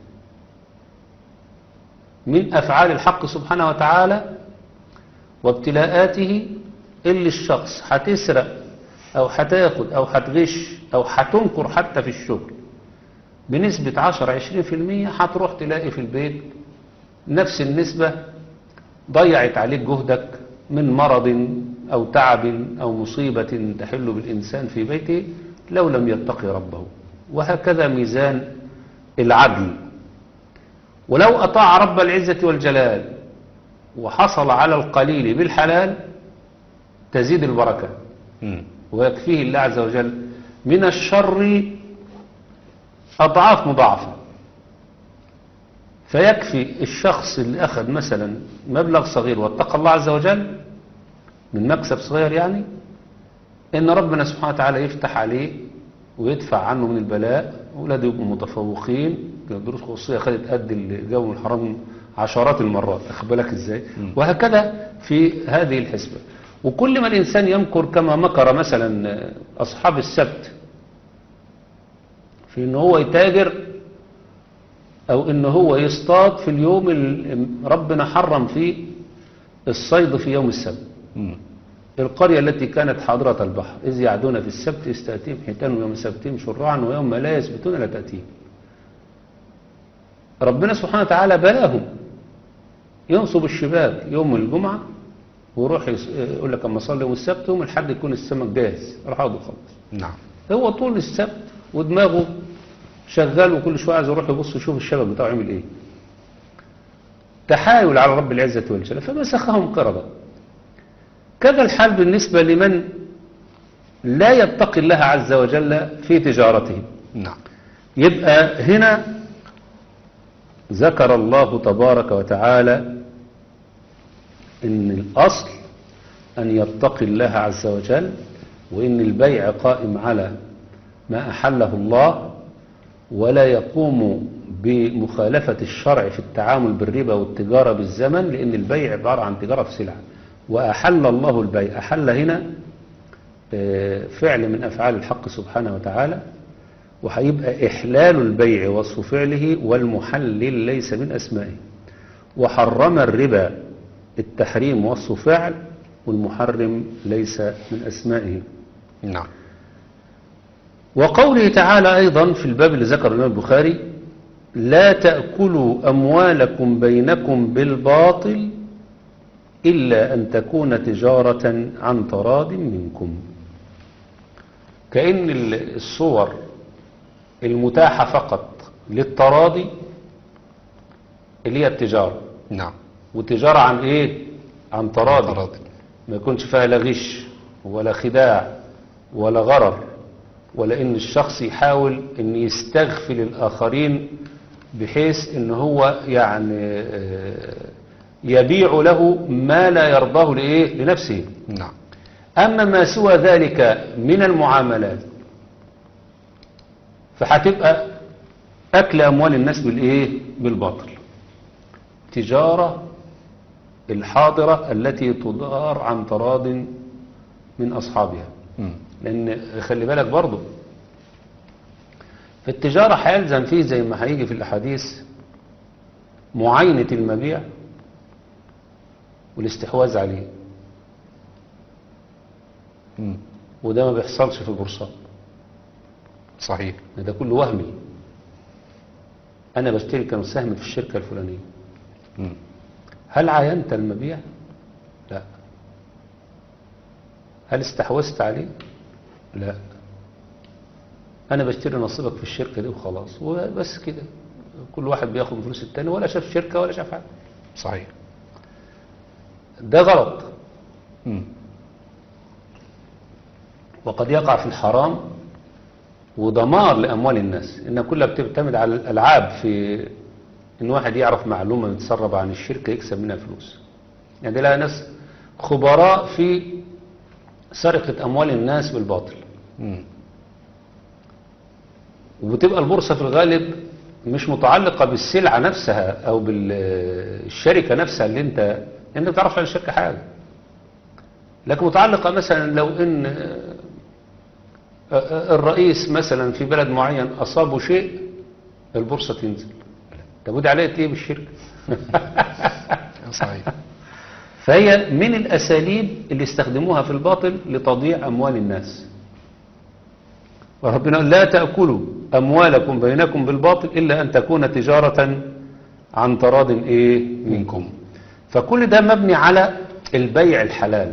[SPEAKER 3] من أفعال الحق سبحانه وتعالى وابتلاءاته اللي الشخص هتسرق أو هتاخد أو هتغش أو هتنكر حتى في الشغل بنسبة 10 20 في المية هتروح تلاقي في البيت نفس النسبة ضيعت عليك جهدك من مرض أو تعب أو مصيبة تحل بالإنسان في بيته لو لم يتقي ربه وهكذا ميزان العدل ولو أطاع رب العزة والجلال وحصل على القليل بالحلال تزيد البركة
[SPEAKER 2] مم.
[SPEAKER 3] ويكفيه الله عز وجل من الشر أضعاف مضاعفة فيكفي الشخص اللي أخذ مثلا مبلغ صغير واتقى الله عز وجل من مكسب صغير يعني إن ربنا سبحانه وتعالى يفتح عليه ويدفع عنه من البلاء ولاده يبقوا متفوقين دروس خصوصية خدت قد الجو من الحرام عشرات المرات أخد بالك إزاي وهكذا في هذه الحسبة وكل ما الإنسان يمكر كما مكر مثلا أصحاب السبت في ان هو يتاجر او ان هو يصطاد في اليوم اللي ربنا حرم فيه الصيد في يوم السبت
[SPEAKER 2] مم.
[SPEAKER 3] القرية التي كانت حاضرة البحر إذ يعدون في السبت يستأتيهم حيتان يوم سبتهم شرعا ويوم لا يسبتون لا تأتيهم ربنا سبحانه وتعالى بلاهم ينصب الشباك يوم الجمعة ويروح يس- يقول لك اما اصلي يوم السبت يوم الحد يكون السمك جاهز راح اقعد خالص
[SPEAKER 2] نعم
[SPEAKER 3] هو طول السبت ودماغه شغال وكل شويه عايز يروح يبص يشوف الشبك بتاعه عامل ايه تحايل على رب العزة والجلال فمسخهم قردة كذا الحال بالنسبة لمن لا يتقي الله عز وجل في تجارته
[SPEAKER 2] نعم
[SPEAKER 3] يبقى هنا ذكر الله تبارك وتعالى ان الاصل ان يتقي الله عز وجل وان البيع قائم على ما احله الله ولا يقوم بمخالفة الشرع في التعامل بالربا والتجارة بالزمن لأن البيع عبارة عن تجارة في سلعة وأحل الله البيع أحل هنا آه، فعل من أفعال الحق سبحانه وتعالى وهيبقى إحلال البيع وصف فعله والمحلل ليس من أسمائه وحرم الربا التحريم وصف فعل والمحرم ليس من أسمائه
[SPEAKER 2] نعم
[SPEAKER 3] وقوله تعالى أيضا في الباب اللي ذكر الإمام البخاري لا تأكلوا أموالكم بينكم بالباطل إلا أن تكون تجارة عن تراض منكم كأن ال- الصور المتاحة فقط للتراضي اللي هي التجارة
[SPEAKER 2] نعم
[SPEAKER 3] وتجارة عن ايه عن تراضي
[SPEAKER 2] تراضي.
[SPEAKER 3] ما يكونش فيها لا غش ولا خداع ولا غرر ولا ان الشخص يحاول ان يستغفل الاخرين بحيث ان هو يعني آه، يبيع له ما لا يرضاه لايه لنفسه
[SPEAKER 2] نعم
[SPEAKER 3] أما ما سوى ذلك من المعاملات فهتبقى أكل أموال الناس بالإيه؟ بالباطل تجارة الحاضرة التي تدار عن تراض من أصحابها
[SPEAKER 2] مم.
[SPEAKER 3] لأن خلي بالك برضو في التجارة هيلزم فيه زي ما هيجي في الأحاديث معاينة المبيع والاستحواذ عليه
[SPEAKER 2] مم.
[SPEAKER 3] وده ما بيحصلش في البورصات
[SPEAKER 2] صحيح
[SPEAKER 3] ده كله وهمي انا بشتري كم سهم في الشركة الفلانية
[SPEAKER 2] مم.
[SPEAKER 3] هل عاينت المبيع لا هل استحوذت عليه لا انا بشتري نصيبك في الشركة دي وخلاص وبس كده كل واحد بياخد من فلوس التاني ولا شاف شركة ولا شاف حاجة
[SPEAKER 2] صحيح
[SPEAKER 3] ده غلط
[SPEAKER 2] مم.
[SPEAKER 3] وقد يقع في الحرام ودمار لأموال الناس إن كلها بتعتمد على الألعاب في إن واحد يعرف معلومة متسربة عن الشركة يكسب منها فلوس يعني دي لها ناس خبراء في سرقة أموال الناس بالباطل
[SPEAKER 2] مم.
[SPEAKER 3] وبتبقى البورصة في الغالب مش متعلقة بالسلعة نفسها أو بالشركة نفسها اللي أنت أنت ما بتعرفش عن الشركة حاجة لكن متعلقة مثلا لو إن آه، آه، الرئيس مثلا في بلد معين أصابه شيء البورصة تنزل طب ودي عليها إيه بالشركة
[SPEAKER 2] صحيح
[SPEAKER 3] فهي من الأساليب اللي استخدموها في الباطل لتضييع أموال الناس وربنا قال لا تأكلوا أموالكم بينكم بالباطل إلا أن تكون تجارة عن تراض إيه منكم فكل ده مبني على البيع الحلال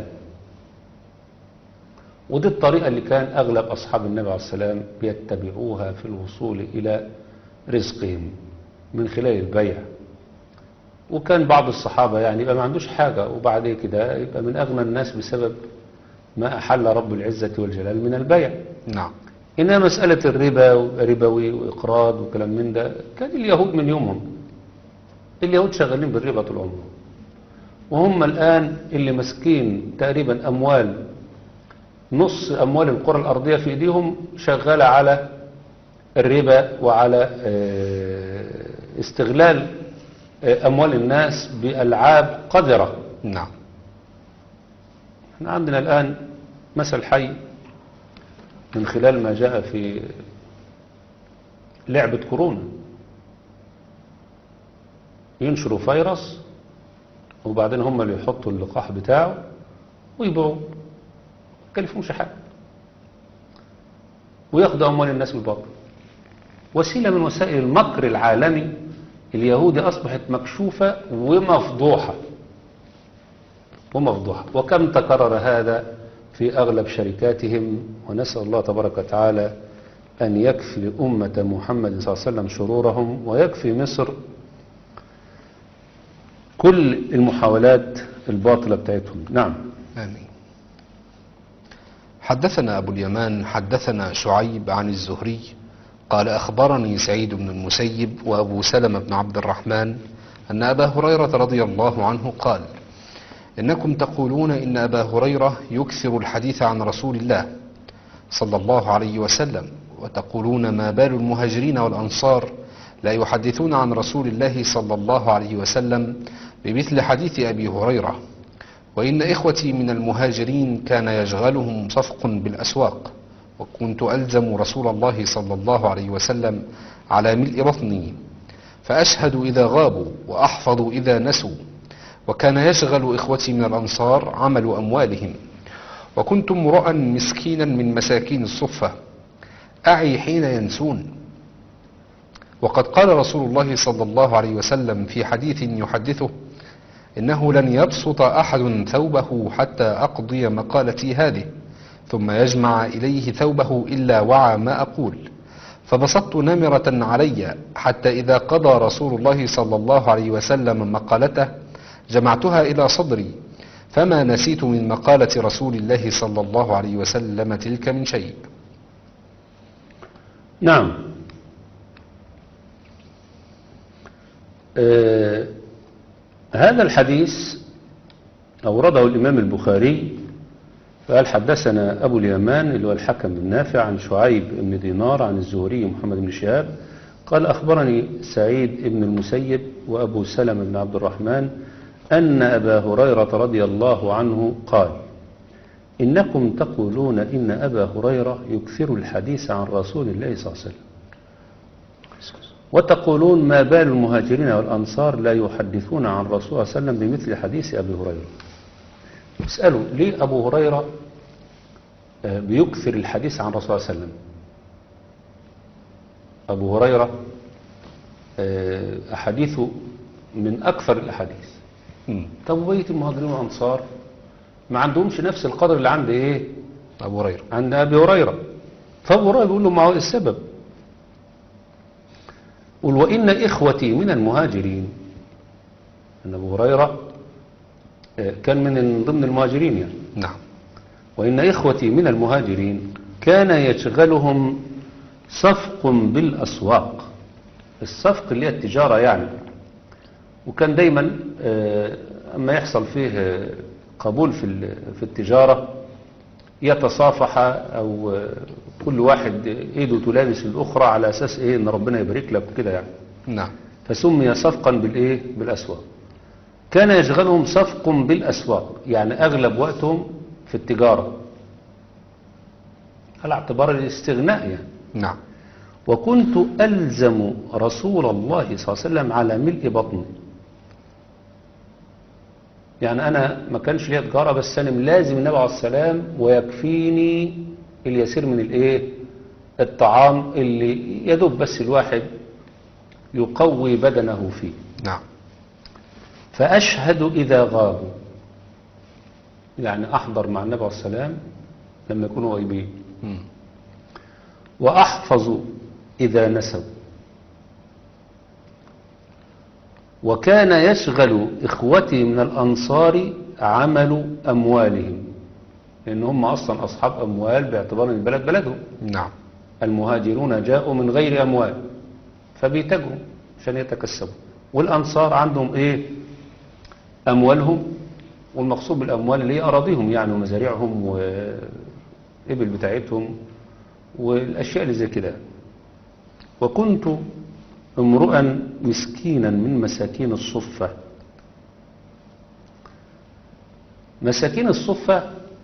[SPEAKER 3] ودي الطريقة اللي كان أغلب أصحاب النبي عليه السلام بيتبعوها في الوصول إلى رزقهم من خلال البيع وكان بعض الصحابة يعني يبقى ما عندوش حاجة وبعد كده يبقى من أغنى الناس بسبب ما أحل رب العزة والجلال من البيع
[SPEAKER 2] نعم
[SPEAKER 3] إنما مسألة الربا ربوي وإقراض وكلام من ده كان اليهود من يومهم اليهود شغالين بالربا طول عمرهم وهم الآن اللي ماسكين تقريبا أموال نص أموال القرى الأرضية في إيديهم شغالة على الربا وعلى آه، استغلال آه، أموال الناس بألعاب قذرة
[SPEAKER 2] نعم
[SPEAKER 3] احنا عندنا الآن مثل حي من خلال ما جاء في لعبة كورونا ينشروا فيروس وبعدين هم اللي يحطوا اللقاح بتاعه ويبيعوه ما يكلفهمش حاجة وياخدوا أموال الناس بالباطل وسيلة من وسائل المكر العالمي اليهودي أصبحت مكشوفة ومفضوحة ومفضوحة وكم تكرر هذا في أغلب شركاتهم ونسأل الله تبارك وتعالى أن يكفي أمة محمد صلى الله عليه وسلم شرورهم ويكفي مصر كل المحاولات الباطلة بتاعتهم نعم
[SPEAKER 2] آمين حدثنا أبو اليمان حدثنا شعيب عن الزهري قال أخبرني سعيد بن المسيب وأبو سلمة بن عبد الرحمن أن أبا هريرة رضي الله عنه قال إنكم تقولون إن أبا هريرة يكثر الحديث عن رسول الله صلى الله عليه وسلم وتقولون ما بال المهاجرين والأنصار لا يحدثون عن رسول الله صلى الله عليه وسلم بمثل حديث أبي هريرة وإن إخوتي من المهاجرين كان يشغلهم صفق بالأسواق وكنت ألزم رسول الله صلى الله عليه وسلم على ملء بطني فأشهد إذا غابوا وأحفظ إذا نسوا وكان يشغل إخوتي من الأنصار عمل أموالهم وكنت امرؤا مسكينا من مساكين الصفة أعي حين ينسون وقد قال رسول الله صلى الله عليه وسلم في حديث يحدثه إنه لن يبسط أحد ثوبه حتى أقضي مقالتي هذه ثم يجمع إليه ثوبه إلا وعى ما أقول فبسطت نمرة علي حتى إذا قضى رسول الله صلى الله عليه وسلم مقالته جمعتها إلى صدري فما نسيت من مقالة رسول الله صلى الله عليه وسلم تلك من شيء
[SPEAKER 3] نعم آه هذا الحديث أورده الإمام البخاري فقال حدثنا أبو اليمان اللي هو الحكم بن نافع عن شعيب بن دينار عن الزهري محمد بن شهاب قال أخبرني سعيد بن المسيب وأبو سلمة بن عبد الرحمن أن أبا هريرة رضي الله عنه قال إنكم تقولون إن أبا هريرة يكثر الحديث عن رسول الله صلى الله عليه وسلم وتقولون ما بال المهاجرين والأنصار لا يحدثون عن رسول الله صلى الله عليه وسلم بمثل حديث أبي هريرة اسألوا ليه أبو هريرة آه، بيكثر الحديث عن رسول الله صلى الله عليه وسلم أبو هريرة آه، أحاديثه من أكثر الأحاديث
[SPEAKER 2] مم.
[SPEAKER 3] طب وبقية المهاجرين والأنصار ما عندهمش نفس القدر اللي عند إيه
[SPEAKER 2] أبو هريرة
[SPEAKER 3] عند أبي هريرة فأبو هريرة بيقول له ما هو السبب قل وإن إخوتي من المهاجرين أن أبو هريرة آه، كان من ضمن المهاجرين يعني
[SPEAKER 2] نعم
[SPEAKER 3] وإن إخوتي من المهاجرين كان يشغلهم صفق بالأسواق الصفق اللي هي التجارة يعني وكان دايما آه، أما يحصل فيه آه، قبول في ال- في التجارة يتصافح أو آه، كل واحد إيده تلامس الأخرى على أساس إيه إن ربنا يبارك لك وكده يعني
[SPEAKER 2] نعم
[SPEAKER 3] فسمي صفقا بالإيه بالأسواق كان يشغلهم صفق بالأسواق يعني أغلب وقتهم في التجارة على اعتبار الاستغناء يعني
[SPEAKER 2] نعم
[SPEAKER 3] وكنت ألزم رسول الله صلى الله عليه وسلم على ملء بطني يعني أنا ما كانش ليا تجارة بس أنا لازم النبي عليه السلام ويكفيني اليسير من الإيه الطعام اللي يدوب بس الواحد يقوي بدنه فيه
[SPEAKER 2] نعم
[SPEAKER 3] فأشهد إذا غابوا يعني أحضر مع النبي عليه السلام لما يكونوا غايبين
[SPEAKER 2] مم.
[SPEAKER 3] وأحفظ إذا نسوا وكان يشغل إخوتي من الأنصار عمل أموالهم لأن هم أصلا أصحاب أموال باعتبار أن البلد بلدهم
[SPEAKER 2] نعم
[SPEAKER 3] المهاجرون جاءوا من غير أموال فبيتجروا عشان يتكسبوا والأنصار عندهم إيه أموالهم والمقصود بالأموال اللي هي أراضيهم يعني ومزارعهم وإبل بتاعتهم والأشياء اللي زي كده وكنت امرؤا مسكينا من مساكين الصفة مساكين الصفة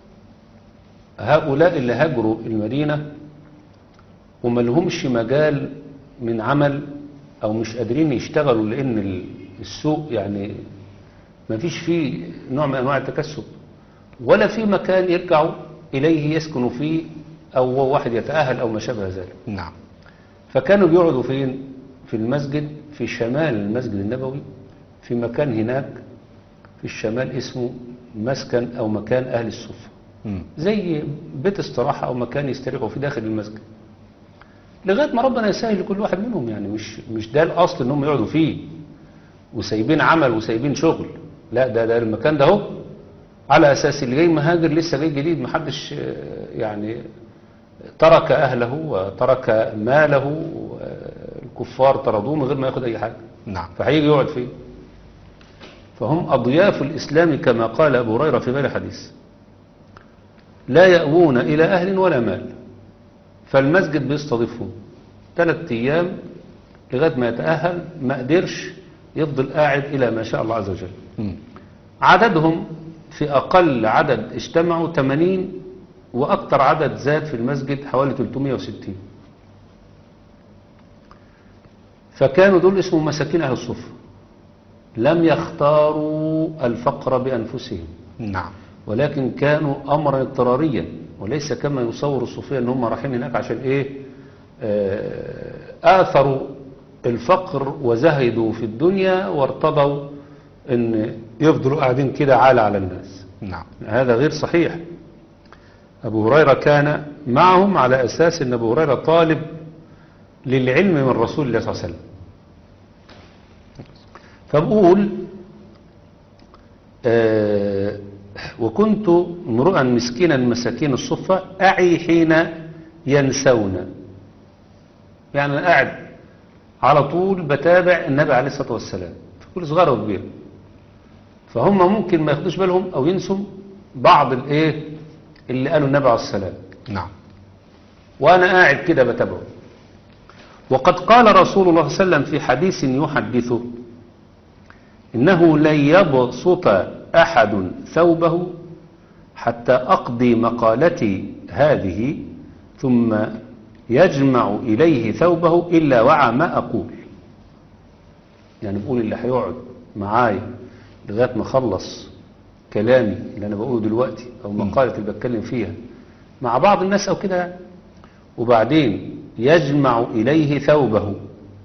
[SPEAKER 3] هؤلاء اللي هاجروا المدينة وما لهمش مجال من عمل او مش قادرين يشتغلوا لان ال- السوق يعني ما فيش فيه نوع من انواع التكسب ولا في مكان يرجعوا اليه يسكنوا فيه او هو واحد يتأهل او ما شابه ذلك
[SPEAKER 2] نعم
[SPEAKER 3] فكانوا بيقعدوا فين في المسجد في شمال المسجد النبوي في مكان هناك في الشمال اسمه مسكن او مكان اهل الصفه
[SPEAKER 2] مم.
[SPEAKER 3] زي بيت استراحة أو مكان يستريحوا فيه داخل المسجد لغاية ما ربنا يسهل لكل واحد منهم يعني مش مش ده الأصل إنهم يقعدوا فيه وسايبين عمل وسايبين شغل لا ده ده المكان ده اهو على أساس اللي جاي مهاجر لسه جاي جديد محدش آه، يعني ترك أهله وترك ماله آه، الكفار طردوه من غير ما ياخد أي حاجة
[SPEAKER 2] نعم
[SPEAKER 3] فهيجي يقعد فين فهم أضياف الإسلام كما قال أبو هريرة في غير حديث لا يأوون إلى أهل ولا مال فالمسجد بيستضيفهم ثلاث أيام لغاية ما يتأهل ما قدرش يفضل قاعد إلى ما شاء الله عز وجل
[SPEAKER 2] مم.
[SPEAKER 3] عددهم في أقل عدد اجتمعوا 80 وأكثر عدد زاد في المسجد حوالي 360 فكانوا دول اسمهم مساكين أهل الصفة لم يختاروا الفقر بأنفسهم
[SPEAKER 2] نعم
[SPEAKER 3] ولكن كانوا أمرا اضطراريا وليس كما يصور الصوفية ان هم رايحين هناك عشان ايه آه، آثروا الفقر وزهدوا في الدنيا وارتضوا ان يفضلوا قاعدين كده عالة على الناس
[SPEAKER 2] نعم
[SPEAKER 3] هذا غير صحيح أبو هريرة كان معهم على أساس أن أبو هريرة طالب للعلم من رسول الله صلى الله عليه وسلم فبقول آه، وكنت امرؤا مسكينا من مساكين الصفة أعي حين ينسون يعني أنا قاعد على طول بتابع النبي عليه الصلاة والسلام في كل صغيرة وكبيرة فهم ممكن ما ياخدوش بالهم أو ينسوا بعض الإيه اللي قالوا النبي عليه السلام
[SPEAKER 2] نعم
[SPEAKER 3] وأنا قاعد كده بتابعه وقد قال رسول الله صلى الله عليه وسلم في حديث يحدثه إنه لن يبسط أحد ثوبه حتى أقضي مقالتي هذه ثم يجمع إليه ثوبه إلا وعى ما أقول يعني بقول اللي هيقعد معايا لغاية ما أخلص كلامي اللي أنا بقوله دلوقتي أو مقالة اللي بتكلم فيها مع بعض الناس أو كده يعني. وبعدين يجمع إليه ثوبه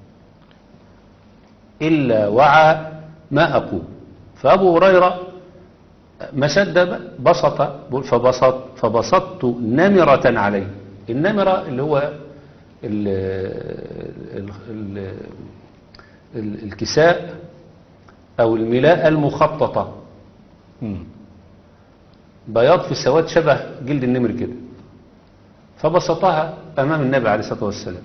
[SPEAKER 3] إلا وعى ما أقول فأبو هريرة مسد بسط فبسط فبسطت نمرة عليه النمرة اللي هو ال ال ال ال الكساء أو الملاءة المخططة
[SPEAKER 2] مم.
[SPEAKER 3] بياض في السواد شبه جلد النمر كده فبسطها أمام النبي عليه الصلاة والسلام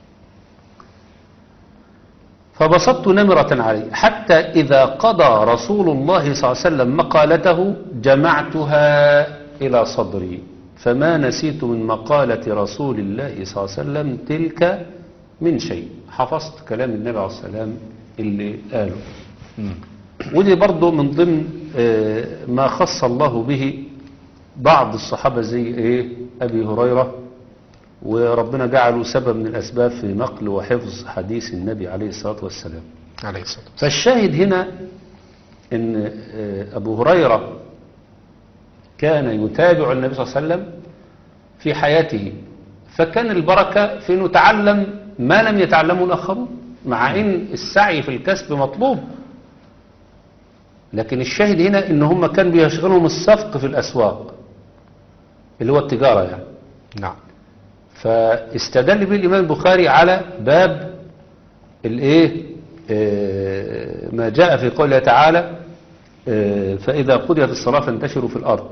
[SPEAKER 3] فبسطت نمرة عليه حتى إذا قضى رسول الله صلى الله عليه وسلم مقالته جمعتها إلى صدري فما نسيت من مقالة رسول الله صلى الله عليه وسلم تلك من شيء حفظت كلام النبي عليه الصلاة والسلام اللي قاله
[SPEAKER 2] مم.
[SPEAKER 3] ودي برضو من ضمن آه، ما خص الله به بعض الصحابة زي ايه ابي هريرة وربنا جعله سبب من الاسباب في نقل وحفظ حديث النبي عليه الصلاة والسلام
[SPEAKER 2] عليه الصلاة والسلام
[SPEAKER 3] فالشاهد هنا ان آه، ابو هريرة كان يتابع النبي صلى الله عليه وسلم في حياته فكان البركة في انه تعلم ما لم يتعلمه الاخرون مع ان السعي في الكسب مطلوب لكن الشاهد هنا ان هم كان بيشغلهم السفق في الاسواق اللي هو التجارة يعني
[SPEAKER 2] نعم
[SPEAKER 3] فاستدل به الإمام البخاري على باب الايه آه، ما جاء في قوله تعالى آه، فإذا قضيت الصلاة فانتشروا في الأرض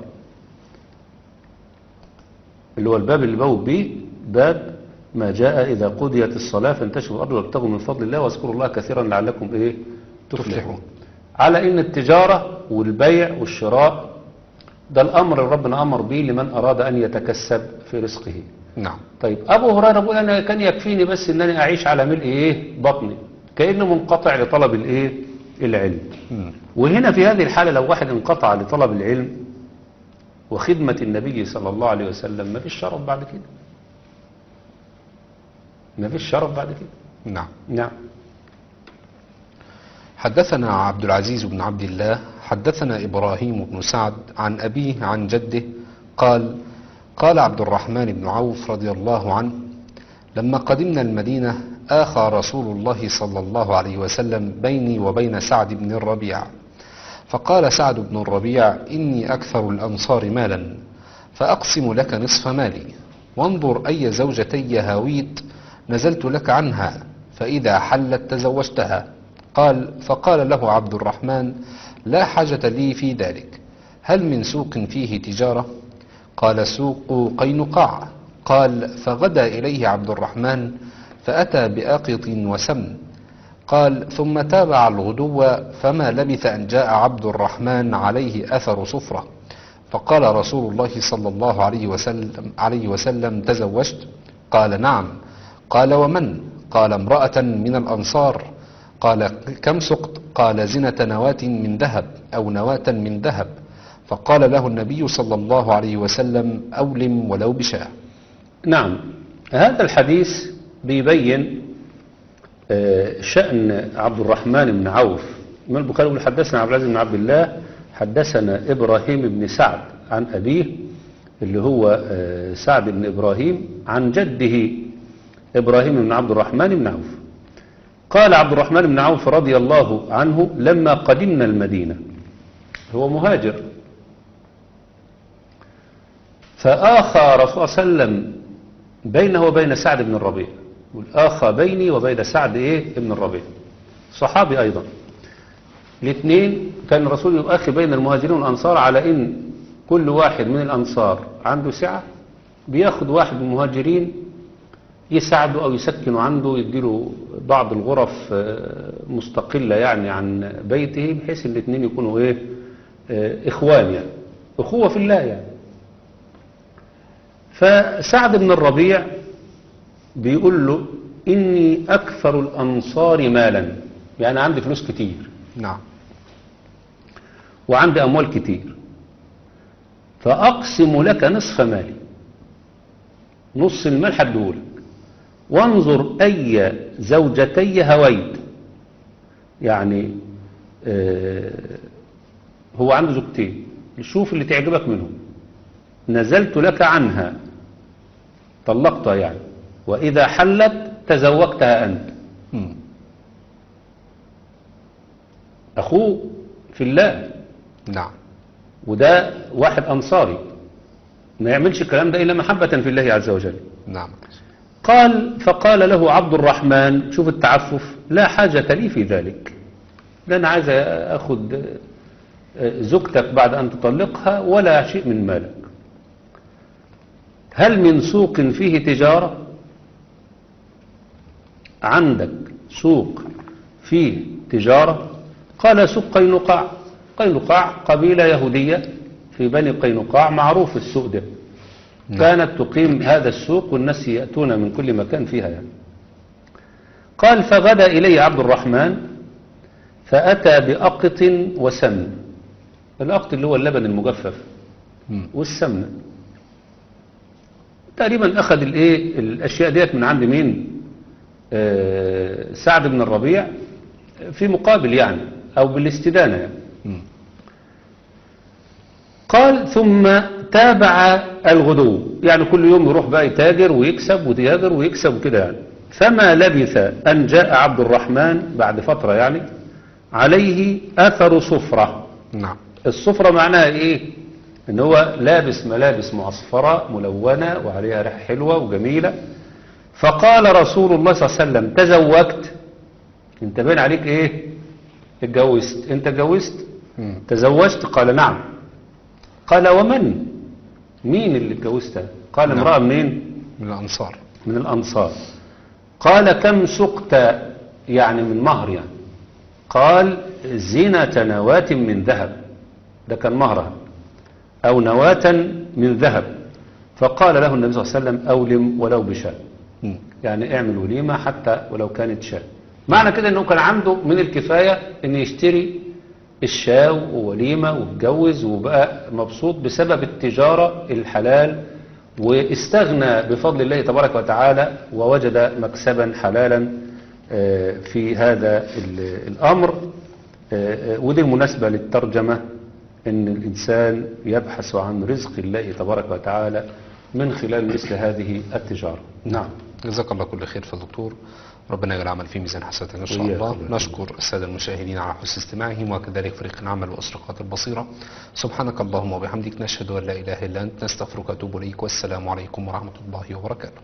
[SPEAKER 3] اللي هو الباب اللي بوب به باب ما جاء إذا قضيت الصلاة فانتشروا في الأرض وابتغوا من فضل الله واذكروا الله كثيرا لعلكم إيه تفلحون
[SPEAKER 2] تفلحون.
[SPEAKER 3] على إن التجارة والبيع والشراء ده الأمر اللي ربنا أمر به لمن أراد أن يتكسب في رزقه
[SPEAKER 2] نعم
[SPEAKER 3] طيب ابو هريره بيقول انا كان يكفيني بس ان انا اعيش على ملء ايه بطني كانه منقطع لطلب الايه العلم
[SPEAKER 2] مم.
[SPEAKER 3] وهنا في هذه الحاله لو واحد انقطع لطلب العلم وخدمه النبي صلى الله عليه وسلم ما فيش شرف بعد كده ما فيش شرف بعد كده
[SPEAKER 2] نعم
[SPEAKER 3] نعم
[SPEAKER 2] حدثنا عبد العزيز بن عبد الله حدثنا إبراهيم بن سعد عن أبيه عن جده قال قال عبد الرحمن بن عوف رضي الله عنه لما قدمنا المدينة آخى رسول الله صلى الله عليه وسلم بيني وبين سعد بن الربيع فقال سعد بن الربيع إني أكثر الأنصار مالا فأقسم لك نصف مالي وانظر أي زوجتي هاويت نزلت لك عنها فإذا حلت تزوجتها قال فقال له عبد الرحمن لا حاجة لي في ذلك هل من سوق فيه تجارة قال سوق قينقاع قال فغدا إليه عبد الرحمن فأتى بآقط وسمن قال ثم تابع الغدو فما لبث أن جاء عبد الرحمن عليه أثر صفرة فقال رسول الله صلى الله عليه وسلم, عليه وسلم تزوجت قال نعم قال ومن قال امرأة من الأنصار قال كم سقط قال زنة نواة من ذهب أو نواة من ذهب فقال له النبي صلى الله عليه وسلم أولم ولو بشاة
[SPEAKER 3] نعم هذا الحديث بيبين آه، شأن عبد الرحمن بن عوف الإمام البخاري يقول حدثنا عبد العزيز بن عبد الله حدثنا إبراهيم بن سعد عن أبيه اللي هو آه، سعد بن إبراهيم عن جده إبراهيم بن عبد الرحمن بن عوف قال عبد الرحمن بن عوف رضي الله عنه لما قدمنا المدينة هو مهاجر فآخى رسول الله صلى الله عليه وسلم بينه وبين سعد بن الربيع يقول آخى بيني وبين سعد إيه ابن الربيع صحابي أيضا الاثنين كان الرسول يؤخي بين المهاجرين والأنصار على إن كل واحد من الأنصار عنده سعة بياخد واحد من المهاجرين يساعده أو يسكنه عنده يديله بعض الغرف آه، مستقلة يعني عن بيته بحيث الاثنين يكونوا إيه آه، إخوان يعني أخوة في الله يعني فسعد بن الربيع بيقول له إني أكثر الأنصار مالا يعني عندي فلوس كتير
[SPEAKER 2] نعم
[SPEAKER 3] وعندي أموال كتير فأقسم لك نصف مالي نص المال حدهولك وانظر أي زوجتي هويت يعني آه هو عنده زوجتين شوف اللي تعجبك منهم نزلت لك عنها طلقتها يعني وإذا حلت تزوجتها أنت
[SPEAKER 2] مم.
[SPEAKER 3] أخوه في الله
[SPEAKER 2] نعم
[SPEAKER 3] وده واحد أنصاري ما يعملش الكلام ده إلا محبة في الله عز وجل
[SPEAKER 2] نعم
[SPEAKER 3] قال فقال له عبد الرحمن شوف التعفف لا حاجة لي في ذلك لا أنا عايز أخذ زوجتك بعد أن تطلقها ولا شيء من مالك هل من سوق فيه تجارة عندك سوق فيه تجارة قال سوق قينقاع قينقاع قبيلة يهودية في بني قينقاع معروف السوق ده
[SPEAKER 2] نعم.
[SPEAKER 3] كانت تقيم هذا السوق والناس يأتون من كل مكان فيها يعني قال فغدا إلي عبد الرحمن فأتى بأقط وسمن الأقط اللي هو اللبن المجفف
[SPEAKER 2] مم.
[SPEAKER 3] والسمنة تقريبا أخذ الإيه الأشياء ديت من عند مين آه سعد بن الربيع في مقابل يعني أو بالاستدانة يعني
[SPEAKER 2] مم.
[SPEAKER 3] قال ثم تابع الغدو يعني كل يوم يروح بقى يتاجر ويكسب ويتاجر ويكسب وكده يعني فما لبث أن جاء عبد الرحمن بعد فترة يعني عليه أثر صفرة
[SPEAKER 2] نعم
[SPEAKER 3] الصفرة معناها إيه إن هو لابس ملابس معصفرة ملونة وعليها ريحة حلوة وجميلة فقال رسول الله صلى الله عليه وسلم تزوجت انت باين عليك ايه اتجوزت انت اتجوزت
[SPEAKER 2] مم.
[SPEAKER 3] تزوجت قال نعم قال ومن مين اللي اتجوزتها قال
[SPEAKER 2] نعم.
[SPEAKER 3] امرأة منين
[SPEAKER 2] من الأنصار
[SPEAKER 3] من الأنصار قال كم سقت يعني من مهر يعني قال زينة نواة من ذهب ده كان مهرها أو نواة من ذهب فقال له النبي صلى الله عليه وسلم أولم ولو بشاء
[SPEAKER 2] مم.
[SPEAKER 3] يعني اعمل وليمة حتى ولو كانت شاة معنى كده انه كان عنده من الكفاية ان يشتري الشاة ووليمة واتجوز وبقى مبسوط بسبب التجارة الحلال واستغنى بفضل الله تبارك وتعالى ووجد مكسبا حلالا آه، في هذا ال- الأمر آه، آه، ودي المناسبة للترجمة ان الإنسان يبحث عن رزق الله تبارك وتعالى من خلال مثل هذه التجارة نعم
[SPEAKER 2] جزاك الله كل خير في الدكتور ربنا يجعل العمل في ميزان حسناتنا ان شاء
[SPEAKER 3] وإياك
[SPEAKER 2] الله
[SPEAKER 3] الله.
[SPEAKER 2] نشكر الساده المشاهدين على حسن استماعهم وكذلك فريق العمل واسرقات البصيره سبحانك اللهم وبحمدك نشهد ان لا اله الا انت نستغفرك ونتوب اليك والسلام عليكم ورحمه الله وبركاته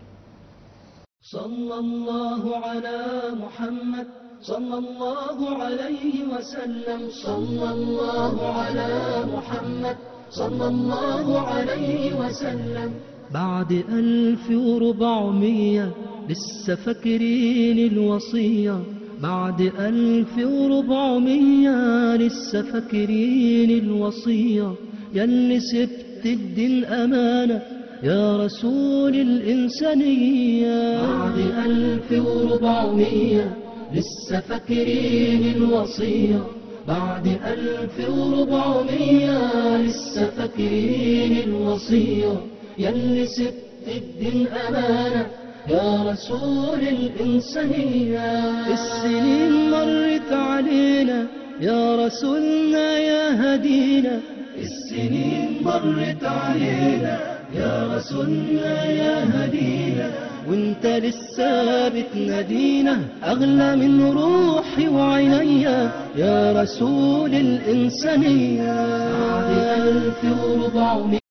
[SPEAKER 1] صلى الله على محمد صلى الله عليه وسلم صلى الله على محمد صلى الله عليه وسلم بعد ألف وربعمية لسه فاكرين الوصية بعد ألف وربعمية لسه فاكرين الوصية ياللي سبت الدين أمانة يا رسول الإنسانية بعد ألف وربعمية لسه فاكرين الوصية بعد ألف وربعمية لسه فاكرين الوصية ياللي سبت الدين أمانة يا رسول الإنسانية السنين مرت علينا يا رسولنا يا هدينا السنين مرت علينا يا رسولنا يا هدينا وانت لسه بتنادينا اغلى من روحي وعينيا يا رسول الانسانيه بعد الف وربعمية